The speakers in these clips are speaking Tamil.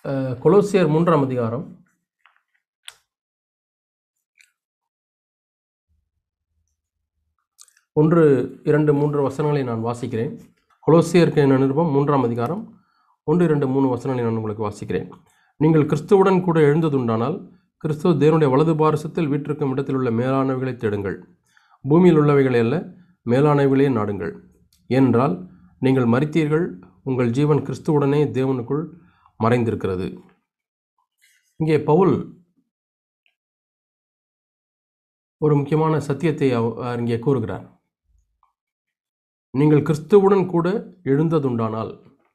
அஹ், கொலோசியர் மூன்றாம் அதிகாரம் ஒன்று இரண்டு மூன்று வசனங்களை நான் வாசிக்கிறேன் கொலோசியருக்கு என்ன நிருபம் மூன்றாம் அதிகாரம் ஒன்று இரண்டு மூணு வசனங்களை நான் உங்களுக்கு வாசிக்கிறேன் நீங்கள் கிறிஸ்துவுடன் கூட எழுந்ததுண்டானால் கிறிஸ்துவ தேவனுடைய வலது பாரசத்தில் வீற்றிருக்கும் இடத்தில் உள்ள மேலானவைகளை தேடுங்கள் பூமியில் உள்ளவைகளை அல்ல மேலானவைகளே நாடுங்கள் ஏனென்றால் நீங்கள் மரித்தீர்கள் உங்கள் ஜீவன் கிறிஸ்துவுடனே தேவனுக்குள் மறைந்திருக்கிறது இங்கே பவுல் ஒரு முக்கியமான சத்தியத்தை அவ- அவர் இங்கே கூறுகிறார் நீங்கள் கிறிஸ்துவுடன் கூட எழுந்ததுண்டானால்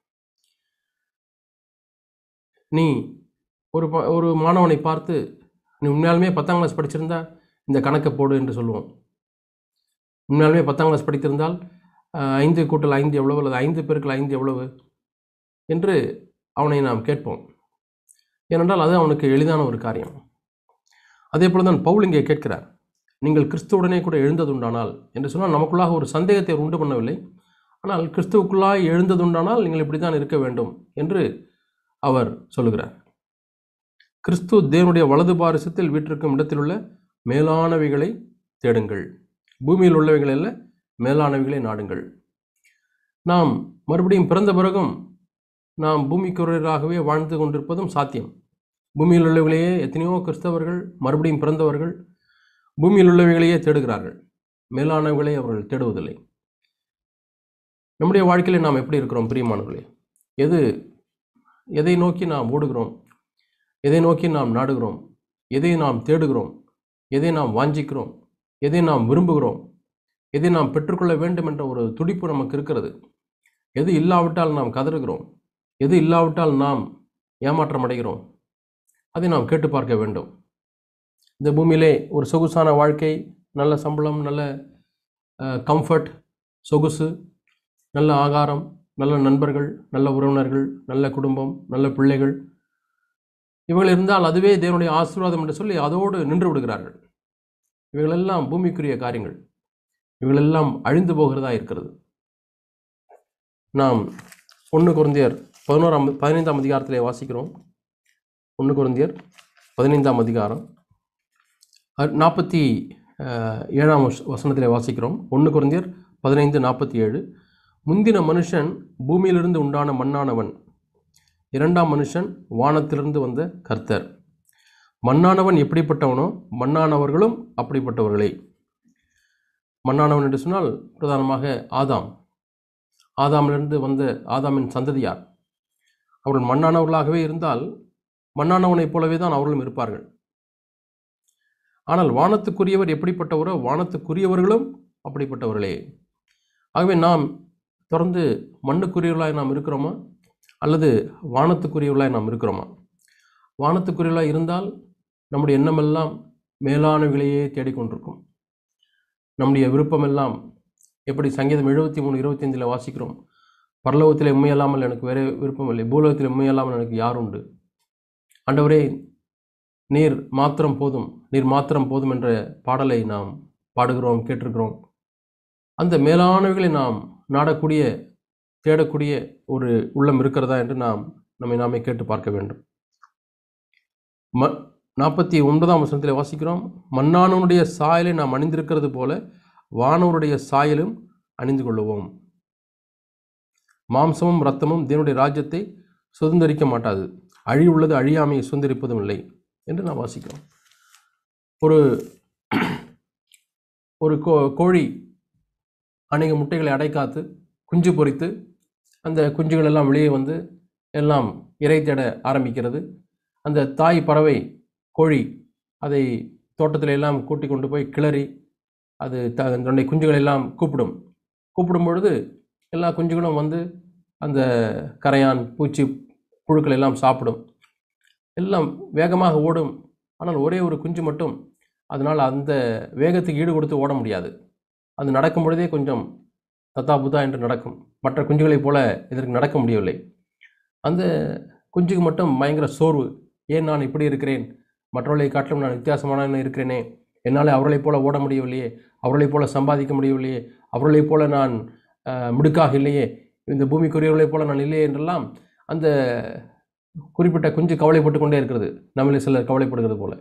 நீ ஒரு ப- ஒரு மாணவனை பார்த்து நீ உண்மையாலுமே பத்தாம் கிளாஸ் படிச்சிருந்தா இந்த கணக்கை போடு என்று சொல்லுவோம் உண்மையாலுமே பத்தாம் கிளாஸ் படித்திருந்தால் அஹ், ஐந்து கூட்டல் ஐந்து எவ்வளவு அல்லது ஐந்து பெருக்கல் ஐந்து எவ்வளவு என்று அவனை நாம் கேட்போம் ஏனென்றால் அது அவனுக்கு எளிதான ஒரு காரியம் அதே போல தான் பவுல் இங்கே கேட்கிறார் நீங்கள் கிறிஸ்துவுடனே கூட எழுந்ததுண்டானால் என்று சொன்னால் நமக்குள்ளாக ஒரு சந்தேகத்தை அவர் உண்டு பண்ணவில்லை ஆனால் கிறிஸ்துவுக்குள்ளாய் எழுந்ததுண்டானால் நீங்கள் இப்படி தான் இருக்க வேண்டும் என்று அவர் சொல்லுகிறார் கிறிஸ்து தேவனுடைய வலது பாரிசத்தில் வீற்றிருக்கும் இடத்திலுள்ள மேலானவைகளை தேடுங்கள் பூமியில் உள்ளவைகள் அல்ல மேலானவைகளை நாடுங்கள் நாம் மறுபடியும் பிறந்த பிறகும் நாம் பூமிக்குரியராகவே வாழ்ந்து கொண்டிருப்பதும் சாத்தியம் பூமியில் உள்ளவைகளையே எத்தனையோ கிறிஸ்தவர்கள் மறுபடியும் பிறந்தவர்கள் பூமியில் உள்ளவைகளையே தேடுகிறார்கள் மேலானவைகளை அவர்கள் தேடுவதில்லை நம்முடைய வாழ்க்கையில் நாம் எப்படி இருக்கிறோம் பிரியமானவர்களே எது எதை நோக்கி நாம் ஓடுகிறோம் எதை நோக்கி நாம் நாடுகிறோம் எதை நாம் தேடுகிறோம் எதை நாம் வாஞ்சிக்கிறோம் எதை நாம் விரும்புகிறோம் எதை நாம் பெற்றுக்கொள்ள வேண்டும் என்ற ஒரு துடிப்பு நமக்கு இருக்கிறது எது இல்லாவிட்டால் நாம் கதறுகிறோம் எது இல்லாவிட்டால் நாம் ஏமாற்றம் அடைகிறோம் அதை நாம் கேட்டு பார்க்க வேண்டும் இந்த பூமியிலே ஒரு சொகுசான வாழ்க்கை நல்ல சம்பளம் நல்ல கம்ஃபர்ட் சொகுசு நல்ல ஆகாரம் நல்ல நண்பர்கள் நல்ல உறவினர்கள் நல்ல குடும்பம் நல்ல பிள்ளைகள் இவைகள் இருந்தால் அதுவே தேவனுடைய ஆசீர்வாதம் என்று சொல்லி அதோடு நின்று விடுகிறார்கள் இவைகளெல்லாம் பூமிக்குரிய காரியங்கள் இவைகளெல்லாம் அழிந்து போகிறதா இருக்கிறது நாம் ஒன்று குருந்தியர் பதினோராம் பதினைந்தாம் அதிகாரத்திலே வாசிக்கிறோம் ஒன்று குருந்தியர் பதினைந்தாம் அதிகாரம் அஹ், நாற்பத்தி அஹ், ஏழாம் வச- வசனத்திலே வாசிக்கிறோம் ஒன்று குருந்தியர் பதினைந்து நாற்பத்தி ஏழு முந்தின மனுஷன் பூமியிலிருந்து உண்டான மண்ணானவன் இரண்டாம் மனுஷன் வானத்திலிருந்து வந்த கர்த்தர் மண்ணானவன் எப்படிப்பட்டவனோ மண்ணானவர்களும் அப்படிப்பட்டவர்களே மண்ணானவன் என்று சொன்னால் பிரதானமாக ஆதாம் ஆதாமிலிருந்து வந்த ஆதாமின் சந்ததியார் அவர்கள் மண்ணானவர்களாகவே இருந்தால் மண்ணானவனைப் போலவே தான் அவர்களும் இருப்பார்கள் ஆனால் வானத்துக்குரியவர் எப்படிப்பட்டவரோ வானத்துக்குரியவர்களும் அப்படிப்பட்டவர்களே ஆகவே நாம் தொடர்ந்து மண்ணுக்குரியவர்களாய் நாம் இருக்கிறோமா அல்லது வானத்துக்குரியவர்களாய் நாம் இருக்கிறோமா வானத்துக்குரியவர்களாய் இருந்தால் நம்முடைய எண்ணமெல்லாம் மேலானவைகளையே தேடிக்கொண்டிருக்கும் நம்முடைய விருப்பமெல்லாம் எப்படி சங்கீதம் எழுபத்தி மூணு இருபத்தைந்தில் வாசிக்கிறோம் பரலோகத்தில் உண்மையல்லாமல் எனக்கு வேறு விருப்பம் இல்லை பூலோகத்தில் உண்மையல்லாமல் எனக்கு யார் உண்டு ஆண்டவரே நீர் மாத்திரம் போதும் நீர் மாத்திரம் போதும் என்ற பாடலை நாம் பாடுகிறோம் கேட்டிருக்கிறோம் அந்த மேலானவைகளை நாம் நாடக்கூடிய தேடக்கூடிய ஒரு உள்ளம் இருக்கிறதா என்று நாம் நம்மை நாமே கேட்டு பார்க்க வேண்டும் ம நாற்பத்தி ஒன்பதாம் வசனத்தில் வாசிக்கிறோம் மன்னானவனுடைய சாயலை நாம் அணிந்திருக்கிறது போல வானவருடைய சாயலும் அணிந்து கொள்ளுவோம் மாம்சமும் இரத்தமும் தேவனுடைய ராஜ்யத்தை சுதந்திரிக்க மாட்டாது அழிவுள்ளது அழியாமையை சுதந்திரிப்பதும் இல்லை என்று நாம் வாசிக்கிறோம் ஒரு ஒரு கோ கோழி அநேக முட்டைகளை அடைக்காத்து குஞ்சு பொரித்து அந்த குஞ்சுகள் எல்லாம் வெளியே வந்து எல்லாம் இறை தேட ஆரம்பிக்கிறது அந்த தாய் பறவை கோழி அதை தோட்டத்தில் எல்லாம் கூட்டி கொண்டு போய் கிளறி அது த தன்னுடைய குஞ்சுகளை எல்லாம் கூப்பிடும் கூப்பிடும் பொழுது எல்லா குஞ்சுகளும் வந்து அந்த கரையான் பூச்சி புழுக்கள் எல்லாம் சாப்பிடும் எல்லாம் வேகமாக ஓடும் ஆனால் ஒரே ஒரு குஞ்சு மட்டும் அதனால் அந்த வேகத்துக்கு ஈடு கொடுத்து ஓட முடியாது அது நடக்கும் பொழுதே கொஞ்சம் தத்தா புத்தா என்று நடக்கும் மற்ற குஞ்சுகளைப் போல இதற்கு நடக்க முடியவில்லை அந்த குஞ்சுக்கு மட்டும் பயங்கர சோர்வு ஏன் நான் இப்படி இருக்கிறேன் மற்றவர்களை காட்டிலும் நான் வித்தியாசமான இருக்கிறேனே என்னால் அவர்களைப் போல ஓட முடியவில்லையே அவர்களைப் போல சம்பாதிக்க முடியவில்லையே அவர்களைப் போல நான் அஹ், மிடுக்காக இல்லையே இந்த பூமிக்குரியவர்களைப் போல நான் இல்லையே என்றெல்லாம் அந்த குறிப்பிட்ட குஞ்சு கவலைப்பட்டு கொண்டே இருக்கிறது நம்மளே சிலர் கவலைப்படுகிறது போல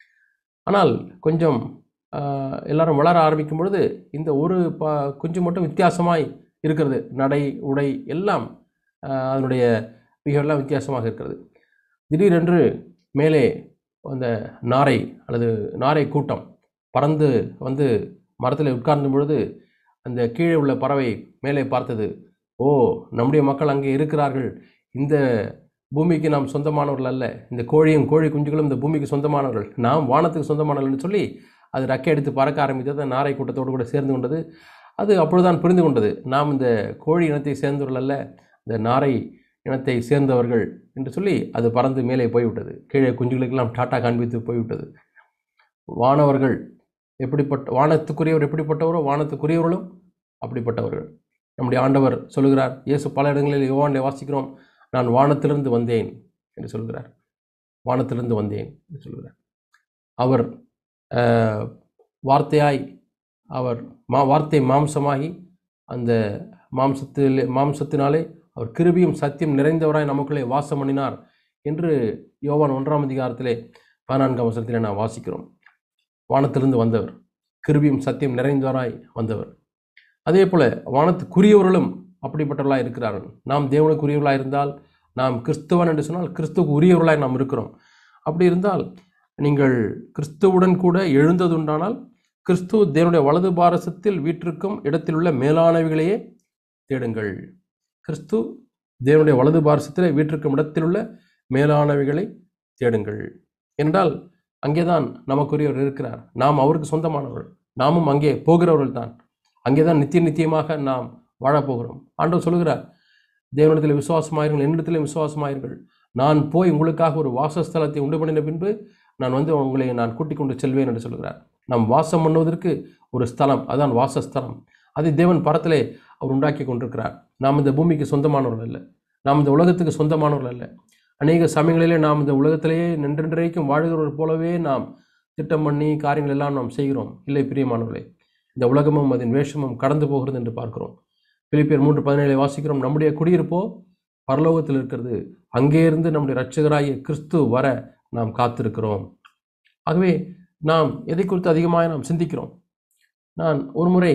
ஆனால் கொஞ்சம் ஆஹ், எல்லாரும் வளர ஆரம்பிக்கும் பொழுது இந்த ஒரு ப குஞ்சு மட்டும் வித்தியாசமாய் இருக்கிறது நடை உடை எல்லாம் ஆஹ், அதனுடைய மிகவெல்லாம் வித்தியாசமாக இருக்கிறது திடீரென்று மேலே அந்த நாரை அல்லது நாரை கூட்டம் பறந்து வந்து மரத்தில் உட்கார்ந்த பொழுது அந்த கீழே உள்ள பறவை மேலே பார்த்தது ஓ நம்முடைய மக்கள் அங்கே இருக்கிறார்கள் இந்த பூமிக்கு நாம் சொந்தமானவர்கள் அல்ல இந்த கோழியும் கோழி குஞ்சுகளும் இந்த பூமிக்கு சொந்தமானவர்கள் நாம் வானத்துக்கு சொந்தமானவர்கள்னு சொல்லி அது ரெக்கை எடுத்து பறக்க ஆரம்பித்தது அந்த நாரை கூட்டத்தோடு கூட சேர்ந்து கொண்டது அது அப்பொழுதுதான் புரிந்து கொண்டது நாம் இந்த கோழி இனத்தை சேர்ந்தவர்கள் அல்ல இந்த நாரை இனத்தை சேர்ந்தவர்கள் என்று சொல்லி அது பறந்து மேலே போய்விட்டது கீழே குஞ்சுகளுக்கெல்லாம் டாட்டா காண்பித்து போய்விட்டது வானவர்கள் எப்படிப்பட்ட வானத்துக்குரியவர் எப்படிப்பட்டவரோ வானத்துக்குரியவர்களும் அப்படிப்பட்டவர்கள் நம்முடைய ஆண்டவர் சொல்லுகிறார் இயேசு பல இடங்களில் யோவானில் வாசிக்கிறோம் நான் வானத்திலிருந்து வந்தேன் என்று சொல்கிறார் வானத்திலிருந்து வந்தேன் என்று சொல்கிறார் அவர் ஆஹ், வார்த்தையாய் அவர் மா வார்த்தை மாம்சமாகி அந்த மாம்சத்தில் மாம்சத்தினாலே அவர் கிருபியும் சத்தியம் நிறைந்தவராய் நமக்குள்ளே வாசம் பண்ணினார் என்று யோவான் ஒன்றாம் அதிகாரத்திலே பதினான்காம் வசனத்திலே நாம் வாசிக்கிறோம் வானத்திலிருந்து வந்தவர் கிருபியும் சத்தியம் நிறைந்தவராய் வந்தவர் அதே போல வானத்துக்குரியவர்களும் அப்படிப்பட்டவர்களாக இருக்கிறார்கள் நாம் தேவனுக்குரியவர்களாக இருந்தால் நாம் கிறிஸ்துவன் என்று சொன்னால் கிறிஸ்துவுக்கு உரியவர்களாய் நாம் இருக்கிறோம் அப்படி இருந்தால் நீங்கள் கிறிஸ்துவுடன் கூட எழுந்ததுண்டானால் கிறிஸ்து தேவனுடைய வலது பாரசத்தில் வீற்றிருக்கும் இடத்தில் உள்ள மேலானவைகளையே தேடுங்கள் கிறிஸ்து தேவனுடைய வலது பாரசத்தில் வீற்றிருக்கும் இடத்தில் உள்ள மேலானவைகளை தேடுங்கள் என்றால் அங்கேதான் நமக்குரியவர் இருக்கிறார் நாம் அவருக்கு சொந்தமானவர்கள் நாமும் அங்கே போகிறவர்கள் தான் அங்கேதான் நித்திய நித்தியமாக நாம் வாழப்போகிறோம் ஆண்டவர் சொல்கிறார் தேவனிடத்தில் விசுவாசமாயிருங்கள் என்னிடத்திலும் விசுவாசமாயிருங்கள் நான் போய் உங்களுக்காக ஒரு வாசஸ்தலத்தை உண்டு பண்ணின பின்பு நான் வந்து உங்களை நான் கூட்டிக் கொண்டு செல்வேன் என்று சொல்கிறார் நாம் வாசம் பண்ணுவதற்கு ஒரு ஸ்தலம் அதான் வாசஸ்தலம் அதை தேவன் பரத்திலே அவர் உண்டாக்கி கொண்டிருக்கிறார் நாம் இந்த பூமிக்கு சொந்தமானவர்கள் அல்ல நாம் இந்த உலகத்துக்கு சொந்தமானவர்கள் அல்ல அநேக சமயங்களிலே நாம் இந்த உலகத்திலேயே நின்றென்றைக்கும் வாழ்கிறவர் போலவே நாம் திட்டம் பண்ணி காரியங்கள் எல்லாம் நாம் செய்கிறோம் இல்லை பிரியமானவர்களே இந்த உலகமும் அதன் வேஷமும் கடந்து போகிறது என்று பார்க்கிறோம் பிலிப்பியர் மூன்று பதினேழை வாசிக்கிறோம் நம்முடைய குடியிருப்போ பரலோகத்தில் இருக்கிறது அங்கே இருந்து நம்முடைய இரட்சகராகிய கிறிஸ்து வர நாம் காத்திருக்கிறோம் ஆகவே நாம் எதை குறித்து அதிகமாக நாம் சிந்திக்கிறோம் நான் ஒரு முறை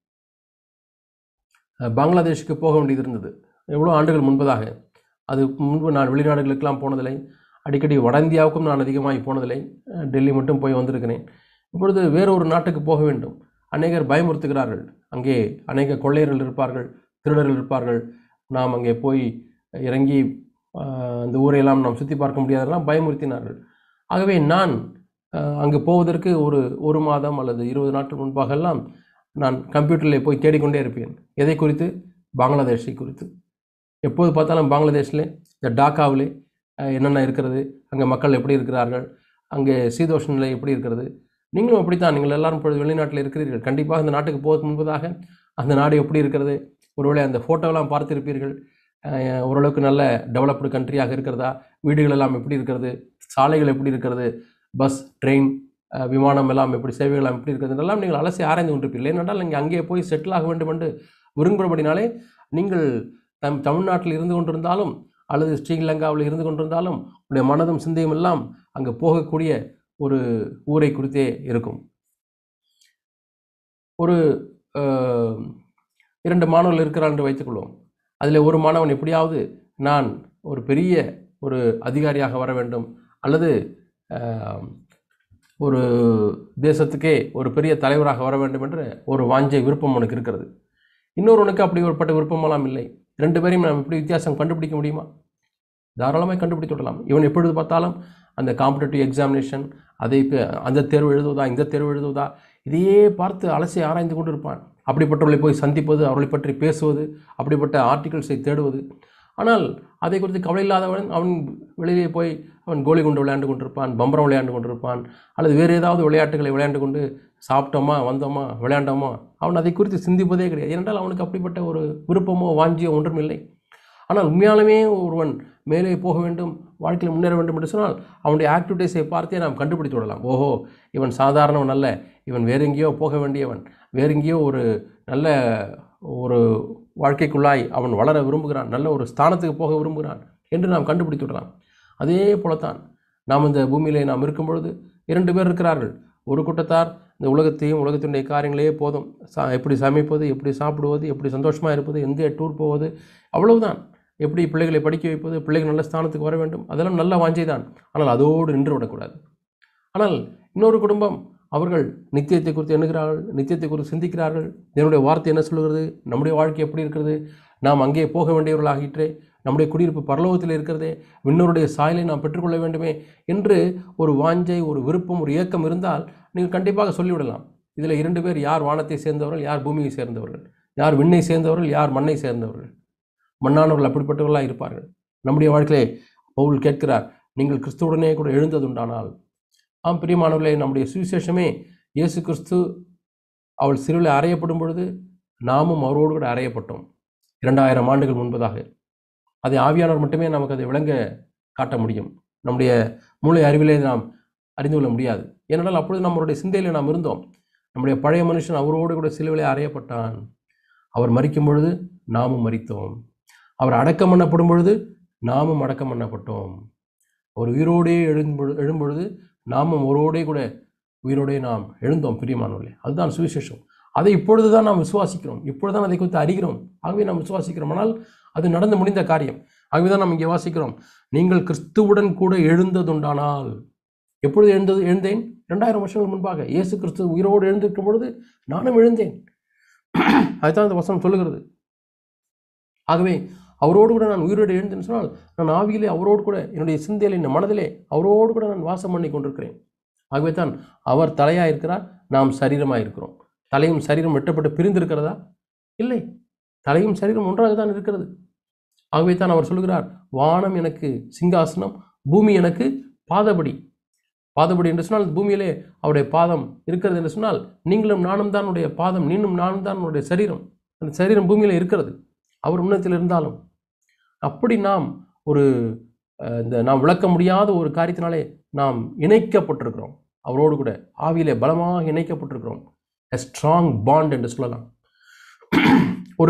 அஹ், பங்களாதேஷுக்கு போக வேண்டியது இருந்தது எவ்வளோ ஆண்டுகள் முன்பதாக அது முன்பு நான் வெளிநாடுகளுக்கெல்லாம் போனதில்லை அடிக்கடி வட இந்தியாவுக்கும் நான் அதிகமாக போனதில்லை அஹ், டெல்லி மட்டும் போய் வந்திருக்கிறேன் இப்பொழுது வேற ஒரு நாட்டுக்கு போக வேண்டும் அநேகர் பயமுறுத்துகிறார்கள் அங்கே அநேக கொள்ளையர்கள் இருப்பார்கள் திருடர்கள் இருப்பார்கள் நாம் அங்கே போய் இறங்கி ஆஹ், அந்த ஊரையெல்லாம் நாம் சுற்றி பார்க்க முடியாதெல்லாம் பயமுறுத்தினார்கள் ஆகவே நான் ஆஹ், அங்கு போவதற்கு ஒரு ஒரு மாதம் அல்லது இருபது நாட்கள் முன்பாகெல்லாம் நான் கம்ப்யூட்டரில் போய் தேடிக்கொண்டே இருப்பேன் எதை குறித்து பங்களாதேஷை குறித்து எப்போது பார்த்தாலும் பங்களாதேஷில் இந்த டாக்காவிலே ஆஹ், என்னென்ன இருக்கிறது அங்கே மக்கள் எப்படி இருக்கிறார்கள் அங்கே சீதோஷ நிலை எப்படி இருக்கிறது நீங்களும் அப்படித்தான் நீங்கள் எல்லாரும் இப்பொழுது வெளிநாட்டில் இருக்கிறீர்கள் கண்டிப்பாக இந்த நாட்டுக்கு போவதற்கு முன்பதாக அந்த நாடு எப்படி இருக்கிறது ஒருவேளை அந்த ஃபோட்டோலாம் பார்த்திருப்பீர்கள் அஹ், ஓரளவுக்கு நல்ல டெவலப்டு கண்ட்ரியாக இருக்கிறதா வீடுகள் எல்லாம் எப்படி இருக்கிறது சாலைகள் எப்படி இருக்கிறது பஸ் ட்ரெயின் அஹ், விமானம் எல்லாம் எப்படி சேவைகள் எல்லாம் எப்படி இருக்கிறது எல்லாம் நீங்கள் அலசி ஆராய்ந்து கொண்டிருப்பீர்கள் ஏனென்றால் நீங்கள் அங்கே போய் செட்டில் ஆக வேண்டும் என்று விரும்புகிறபடினாலே நீங்கள் தம் தமிழ்நாட்டில் இருந்து கொண்டிருந்தாலும் அல்லது ஸ்ரீலங்காவில் இருந்து கொண்டிருந்தாலும் உடைய மனதும் சிந்தையும் எல்லாம் அங்கே போகக்கூடிய ஒரு ஊரை குறித்தே இருக்கும் ஒரு அஹ், இரண்டு மாணவர்கள் இருக்கிறார் என்று வைத்துக்கொள்வோம் அதில் ஒரு மாணவன் எப்படியாவது நான் ஒரு பெரிய ஒரு அதிகாரியாக வர வேண்டும் அல்லது அஹ், ஒரு தேசத்துக்கே ஒரு பெரிய தலைவராக வர வேண்டும் என்ற ஒரு வாஞ்சை விருப்பம் அவனுக்கு இருக்கிறது இன்னொருவனுக்கு அப்படி ஒருப்பட்ட விருப்பமெல்லாம் இல்லை ரெண்டு பேரையும் நாம் எப்படி வித்தியாசம் கண்டுபிடிக்க முடியுமா தாராளமாக கண்டுபிடித்து விடலாம் இவன் எப்பொழுது பார்த்தாலும் அந்த காம்படிட்டிவ் எக்ஸாமினேஷன் அதை ப- அந்த தேர்வு எழுதுவதா இந்த தேர்வு எழுதுவதா இதையே பார்த்து அலசி ஆராய்ந்து கொண்டு இருப்பான் அப்படிப்பட்டவர்களை போய் சந்திப்பது அவர்களை பற்றி பேசுவது அப்படிப்பட்ட ஆர்டிகல்ஸை தேடுவது ஆனால் அதை குறித்து கவலை இல்லாதவன் அவன் வெளியே போய் அவன் கோலி குண்டு விளையாண்டு கொண்டிருப்பான் பம்பரம் விளையாண்டு கொண்டிருப்பான் அல்லது வேறு ஏதாவது விளையாட்டுகளை விளையாண்டு கொண்டு சாப்பிட்டோமா வந்தோமா விளையாண்டோமா அவன் அதை குறித்து சிந்திப்பதே கிடையாது ஏனென்றால் அவனுக்கு அப்படிப்பட்ட ஒரு விருப்பமோ வாஞ்சியோ ஒன்றும் இல்லை ஆனால் உண்மையாலுமே ஒருவன் மேலே போக வேண்டும் வாழ்க்கையில் முன்னேற வேண்டும் என்று சொன்னால் அவனுடைய ஆக்டிவிட்டீஸை பார்த்தே நாம் கண்டுபிடித்து விடலாம் ஓஹோ இவன் சாதாரணவன் அல்ல இவன் வேற எங்கேயோ போக வேண்டியவன் வேற எங்கேயோ ஒரு நல்ல ஒரு வாழ்க்கைக்குள்ளாய் அவன் வளர விரும்புகிறான் நல்ல ஒரு ஸ்தானத்துக்கு போக விரும்புகிறான் என்று நாம் கண்டுபிடித்து விடலாம் அதே போலத்தான் நாம் இந்த பூமியிலே நாம் இருக்கும் பொழுது இரண்டு பேர் இருக்கிறார்கள் ஒரு கூட்டத்தார் இந்த உலகத்தையும் உலகத்தினுடைய காரியங்களே போதும் சா எப்படி சமைப்பது எப்படி சாப்பிடுவது எப்படி சந்தோஷமாக இருப்பது எங்கே டூர் போவது அவ்வளவுதான் எப்படி பிள்ளைகளை படிக்க வைப்பது பிள்ளைகள் நல்ல ஸ்தானத்துக்கு வர வேண்டும் அதெல்லாம் நல்ல வாஞ்சை தான் ஆனால் அதோடு நின்று விடக்கூடாது ஆனால் இன்னொரு குடும்பம் அவர்கள் நித்தியத்தை குறித்து எண்ணுகிறார்கள் நித்தியத்தை குறித்து சிந்திக்கிறார்கள் என்னுடைய வார்த்தை என்ன சொல்கிறது நம்முடைய வாழ்க்கை எப்படி இருக்கிறது நாம் அங்கே போக வேண்டியவர்களாகிற்றே நம்முடைய குடியிருப்பு பரலோகத்தில் இருக்கிறதே விண்ணோருடைய சாயலை நாம் பெற்றுக்கொள்ள வேண்டுமே என்று ஒரு வாஞ்சை ஒரு விருப்பம் ஒரு ஏக்கம் இருந்தால் நீங்கள் கண்டிப்பாக சொல்லிவிடலாம் இதில் இரண்டு பேர் யார் வானத்தை சேர்ந்தவர்கள் யார் பூமியை சேர்ந்தவர்கள் யார் விண்ணை சேர்ந்தவர்கள் யார் மண்ணை சேர்ந்தவர்கள் மண்ணானவர்கள் அப்படிப்பட்டவர்களாக இருப்பார்கள் நம்முடைய வாழ்க்கையிலே பவுல் கேட்கிறார் நீங்கள் கிறிஸ்துவுடனே கூட எழுந்ததுண்டானால் ஆம் பிரியமானவர்களே நம்முடைய சுவிசேஷமே இயேசு கிறிஸ்து அவள் சிறுவில் அறையப்படும் பொழுது நாமும் அவரோடு கூட அறையப்பட்டோம் இரண்டாயிரம் ஆண்டுகள் முன்பதாக அதை ஆவியானவர் மட்டுமே நமக்கு அதை விளங்க காட்ட முடியும் நம்முடைய மூளை அறிவிலே நாம் அறிந்து கொள்ள முடியாது ஏனென்றால் அப்பொழுது நம்மளுடைய சிந்தையில் நாம் இருந்தோம் நம்முடைய பழைய மனுஷன் அவரோடு கூட சிலுவிலே அறையப்பட்டான் அவர் மறிக்கும் பொழுது நாமும் மறித்தோம் அவர் அடக்கம் பண்ணப்படும் பொழுது நாமும் அடக்கம் பண்ணப்பட்டோம் அவர் உயிரோடே எழும்பொழு எழும்பொழுது நாமும் அவரோடே கூட உயிரோடே நாம் எழுந்தோம் பிரியமானவர்களே அதுதான் சுவிசேஷம் அதை இப்பொழுது தான் நாம் விசுவாசிக்கிறோம் இப்பொழுதுதான் அதை குறித்து அறிகிறோம் ஆகவே நாம் விசுவாசிக்கிறோம் ஆனால் அது நடந்து முடிந்த காரியம் ஆகவே தான் நாம் இங்கே வாசிக்கிறோம் நீங்கள் கிறிஸ்துவுடன் கூட எழுந்ததுண்டானால் எப்பொழுது எழுந்தது எழுந்தேன் ரெண்டாயிரம் வருஷங்கள் முன்பாக இயேசு கிறிஸ்து உயிரோடு எழுந்திருக்கும் பொழுது நானும் எழுந்தேன் அதுதான் இந்த வசனம் சொல்லுகிறது ஆகவே அவரோடு கூட நான் உயிரோடு எழுந்தேன்னு சொன்னால் நான் ஆவியிலே அவரோடு கூட என்னுடைய சிந்தையில் என் மனதிலே அவரோடு கூட நான் வாசம் பண்ணி கொண்டிருக்கிறேன் ஆகவே தான் அவர் தலையாக இருக்கிறார் நாம் சரீரமாக இருக்கிறோம் தலையும் சரீரம் வெட்டப்பட்டு பிரிந்திருக்கிறதா இல்லை தலையும் சரீரம் ஒன்றாக தான் இருக்கிறது ஆகவே தான் அவர் சொல்கிறார் வானம் எனக்கு சிங்காசனம் பூமி எனக்கு பாதபடி பாதபடி என்று சொன்னால் பூமியிலே அவருடைய பாதம் இருக்கிறது என்று சொன்னால் நீங்களும் நானும் தான் உடைய பாதம் நீனும் நானும் தான் உன்னுடைய சரீரம் அந்த சரீரம் பூமியில் இருக்கிறது அவர் உன்னத்தில் இருந்தாலும் அப்படி நாம் ஒரு அஹ், இந்த நாம் விளக்க முடியாத ஒரு காரியத்தினாலே நாம் இணைக்கப்பட்டிருக்கிறோம் அவரோடு கூட ஆவியிலே பலமாக இணைக்கப்பட்டிருக்கிறோம் a ஸ்ட்ராங் பாண்ட் என்று சொல்லலாம் ஒரு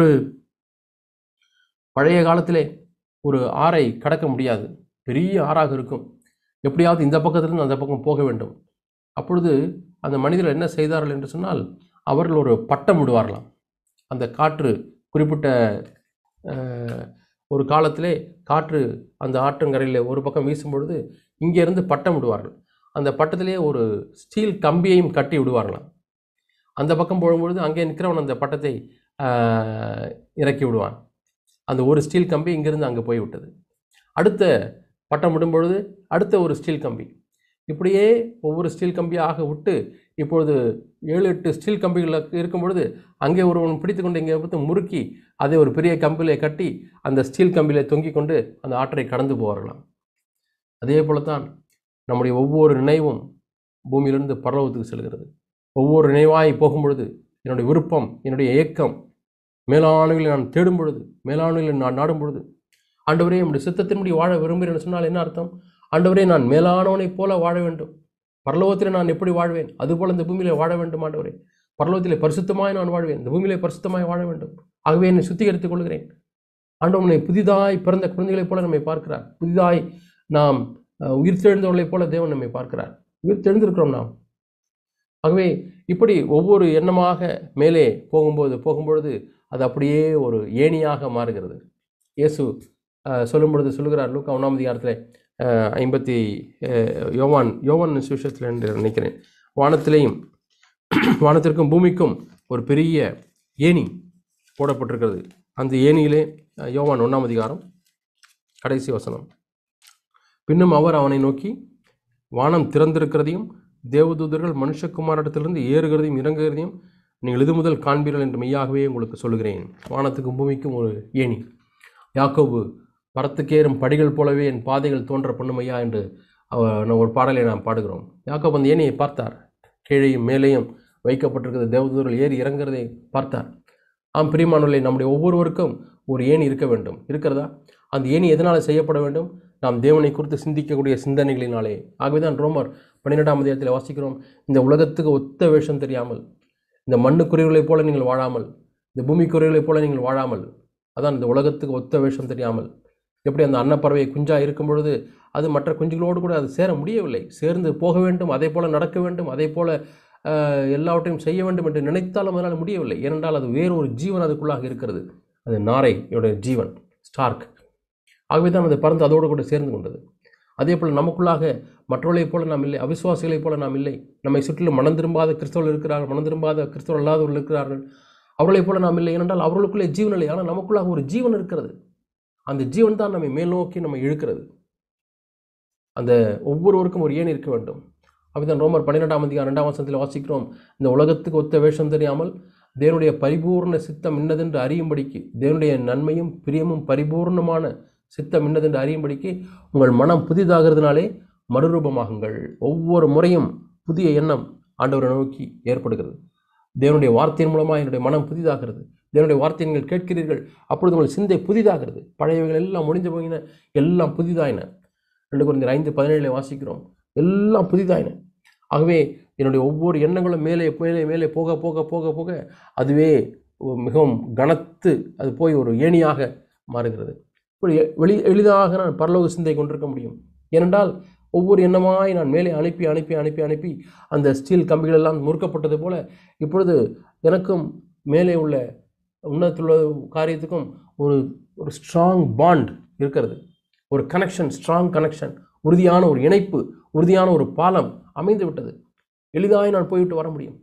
பழைய காலத்திலே ஒரு ஆறை கடக்க முடியாது பெரிய ஆறாக இருக்கும் எப்படியாவது இந்த பக்கத்திலிருந்து அந்த பக்கம் போக வேண்டும் அப்பொழுது அந்த மனிதர்கள் என்ன செய்தார்கள் என்று சொன்னால் அவர்கள் ஒரு பட்டம் விடுவார்களாம் அந்த காற்று குறிப்பிட்ட அஹ், ஒரு காலத்திலே காற்று அந்த ஆற்றங்கரையில் ஒரு பக்கம் வீசும் பொழுது இங்கேருந்து பட்டம் விடுவார்கள் அந்த பட்டத்திலே ஒரு ஸ்டீல் கம்பியையும் கட்டி விடுவார்களாம் அந்த பக்கம் போகும்பொழுது அங்கே நிற்கிறவன் அந்த பட்டத்தை ஆஹ், இறக்கி விடுவான் அந்த ஒரு ஸ்டீல் கம்பி இங்கிருந்து அங்கே போய் விட்டது அடுத்த பட்டம் விடும்பொழுது அடுத்த ஒரு ஸ்டீல் கம்பி இப்படியே ஒவ்வொரு ஸ்டீல் கம்பியாக விட்டு இப்பொழுது ஏழு எட்டு ஸ்டீல் கம்பிகள் இருக்கும் பொழுது அங்கே ஒருவன் பிடித்து கொண்டு இங்கே பார்த்து முறுக்கி அதை ஒரு பெரிய கம்பிலே கட்டி அந்த ஸ்டீல் கம்பியிலே தொங்கிக் கொண்டு அந்த ஆற்றை கடந்து போவார்களாம் அதே போல தான் நம்முடைய ஒவ்வொரு நினைவும் பூமியிலிருந்து பரலோகத்துக்கு செல்கிறது ஒவ்வொரு நினைவாய் போகும் பொழுது என்னுடைய விருப்பம் என்னுடைய ஏக்கம் மேலானவைகளை நான் தேடும் பொழுது மேலானவைகளை நான் நாடும் பொழுது ஆண்டவரே நம்முடைய சித்தத்தின்படி வாழ விரும்புகிறேன்னு சொன்னால் என்ன அர்த்தம் ஆண்டவரே நான் மேலானவனைப் போல வாழ வேண்டும் பரலோகத்தில் நான் எப்படி வாழ்வேன் அதுபோல இந்த பூமியிலே வாழ வேண்டும் ஆண்டவரே பரலோகத்திலே பரிசுத்தமாய் நான் வாழ்வேன் இந்த பூமியிலே பரிசுத்தமாய் வாழ வேண்டும் ஆகவே என்னை சுத்திகரித்துக் கொள்கிறேன் ஆண்டவனை புதிதாய் பிறந்த குழந்தைகளைப் போல நம்மை பார்க்கிறார் புதிதாய் நாம் அஹ், உயிர் தெழுந்தவர்களைப் போல தேவன் நம்மை பார்க்கிறார் உயிர் தெழுந்திருக்கிறோம் நாம் ஆகவே இப்படி ஒவ்வொரு எண்ணமாக மேலே போகும்போது போகும்பொழுது அது அப்படியே ஒரு ஏணியாக மாறுகிறது இயேசு அஹ், சொல்லும் பொழுது சொல்லுகிறார் லூக்கா ஒன்றாம் அதிகாரத்தில் அஹ், ஐம்பத்தி அஹ், யோவான் யோவான் சுவிசேஷத்தில் என்று நினைக்கிறேன் வானத்திலேயும் வானத்திற்கும் பூமிக்கும் ஒரு பெரிய ஏணி போடப்பட்டிருக்கிறது அந்த ஏணியிலே அஹ், யோவான் ஒன்றாம் அதிகாரம் கடைசி வசனம் பின்னும் அவர் அவனை நோக்கி வானம் திறந்திருக்கிறதையும் தேவதூதர்கள் மனுஷகுமாரிடத்திலிருந்து ஏறுகிறதையும் இறங்குகிறதையும் நீங்கள் இது முதல் காண்பீர்கள் என்று மெய்யாகவே உங்களுக்கு சொல்கிறேன் வானத்துக்கும் பூமிக்கும் ஒரு ஏணி யாக்கோபு பரத்துக்கேறும் படிகள் போலவே என் பாதைகள் தோன்ற பண்ணுமையா என்று அவ- ஒரு பாடலை நாம் பாடுகிறோம் யாக்கோபு அந்த ஏணியை பார்த்தார் கீழேயும் மேலேயும் வைக்கப்பட்டிருக்கிற தேவதூதர்கள் ஏறி இறங்குறதை பார்த்தார் ஆம் பிரியமானவர்களே நம்முடைய ஒவ்வொருவருக்கும் ஒரு ஏணி இருக்க வேண்டும் இருக்கிறதா அந்த ஏணி எதனால் செய்யப்பட வேண்டும் நாம் தேவனை குறித்து சிந்திக்கக்கூடிய சிந்தனைகளினாலே ஆகவே தான் ரோமர் பன்னிரெண்டாம் அதிகாரத்தில் வாசிக்கிறோம் இந்த உலகத்துக்கு ஒத்த வேஷம் தெரியாமல் இந்த மண்ணுக்குரியவர்களைப் போல நீங்கள் வாழாமல் இந்த பூமிக்குரியவர்களைப் போல நீங்கள் வாழாமல் அதான் இந்த உலகத்துக்கு ஒத்த வேஷம் தெரியாமல் எப்படி அந்த அன்னப்பறவை குஞ்சா இருக்கும் பொழுது அது மற்ற குஞ்சுகளோடு கூட அது சேர முடியவில்லை சேர்ந்து போக வேண்டும் அதே போல நடக்க வேண்டும் அதே போல ஆஹ், எல்லாவற்றையும் செய்ய வேண்டும் என்று நினைத்தாலும் அதனால் முடியவில்லை ஏனென்றால் அது வேறு ஒரு ஜீவன் அதுக்குள்ளாக இருக்கிறது அது நாரையோட ஜீவன் ஸ்டார்க் ஆகவே தான் அது பறந்து அதோடு கூட சேர்ந்து கொண்டது அதே போல் நமக்குள்ளாக மற்றவர்களைப் போல நாம் இல்லை அவிசுவாசிகளைப் போல நாம் இல்லை நம்மை சுற்றிலும் மனம் திரும்பாத கிறிஸ்தவர்கள் இருக்கிறார்கள் மனம் திரும்பாத கிறிஸ்தவர்கள் அல்லாதவர்கள் இருக்கிறார்கள் அவர்களைப் போல நாம் இல்லை ஏனென்றால் அவர்களுக்குள்ளே ஜீவன் இல்லை ஆனால் நமக்குள்ளாக ஒரு ஜீவன் இருக்கிறது அந்த ஜீவன் தான் நம்மை மேல் நோக்கி நம்மை இழுக்கிறது அந்த ஒவ்வொருவருக்கும் ஒரு ஏன் இருக்க வேண்டும் அப்படிதான் ரோமர் பன்னிரெண்டாம் அதிகாரம் ரெண்டாம் வசனத்தில் வாசிக்கிறோம் இந்த உலகத்துக்கு ஒத்த வேஷம் தெரியாமல் தேவனுடைய பரிபூர்ண சித்தம் இன்னதென்று அறியும்படிக்கு தேவனுடைய நன்மையும் பிரியமும் பரிபூர்ணமான சித்தம் இன்னதென்று அறியும்படிக்கு உங்கள் மனம் புதிதாகிறதுனாலே மறுரூபமாகுங்கள் ஒவ்வொரு முறையும் புதிய எண்ணம் ஆண்டவரை நோக்கி ஏற்படுகிறது தேவனுடைய வார்த்தையின் மூலமாக என்னுடைய மனம் புதிதாகிறது தேவனுடைய வார்த்தையை நீங்கள் கேட்கிறீர்கள் அப்பொழுது உங்கள் சிந்தை புதிதாகிறது பழையவைகள் எல்லாம் முடிஞ்சு போயின எல்லாம் புதிதாயின ரெண்டு குறைந்த ஐந்து பதினேழில் வாசிக்கிறோம் எல்லாம் புதிதாயின ஆகவே என்னுடைய ஒவ்வொரு எண்ணங்களும் மேலே மேலே மேலே போக போக போக போக அதுவே ஒரு மிகவும் கனத்து அது போய் ஒரு ஏணியாக மாறுகிறது இப்படி வெளி எளிதாக நான் பரலோக சிந்தை கொண்டிருக்க முடியும் ஏனென்றால் ஒவ்வொரு எண்ணமாய் நான் மேலே அனுப்பி அனுப்பி அனுப்பி அனுப்பி அந்த ஸ்டீல் கம்பிகள் எல்லாம் முறுக்கப்பட்டது போல இப்பொழுது எனக்கும் மேலே உள்ள உன்னதத்துள்ள காரியத்துக்கும் ஒரு ஒரு ஸ்ட்ராங் பாண்ட் இருக்கிறது ஒரு கனெக்ஷன் ஸ்ட்ராங் கனெக்ஷன் உறுதியான ஒரு இணைப்பு உறுதியான ஒரு பாலம் அமைந்து விட்டது எளிதாய் நான் போய்விட்டு வர முடியும்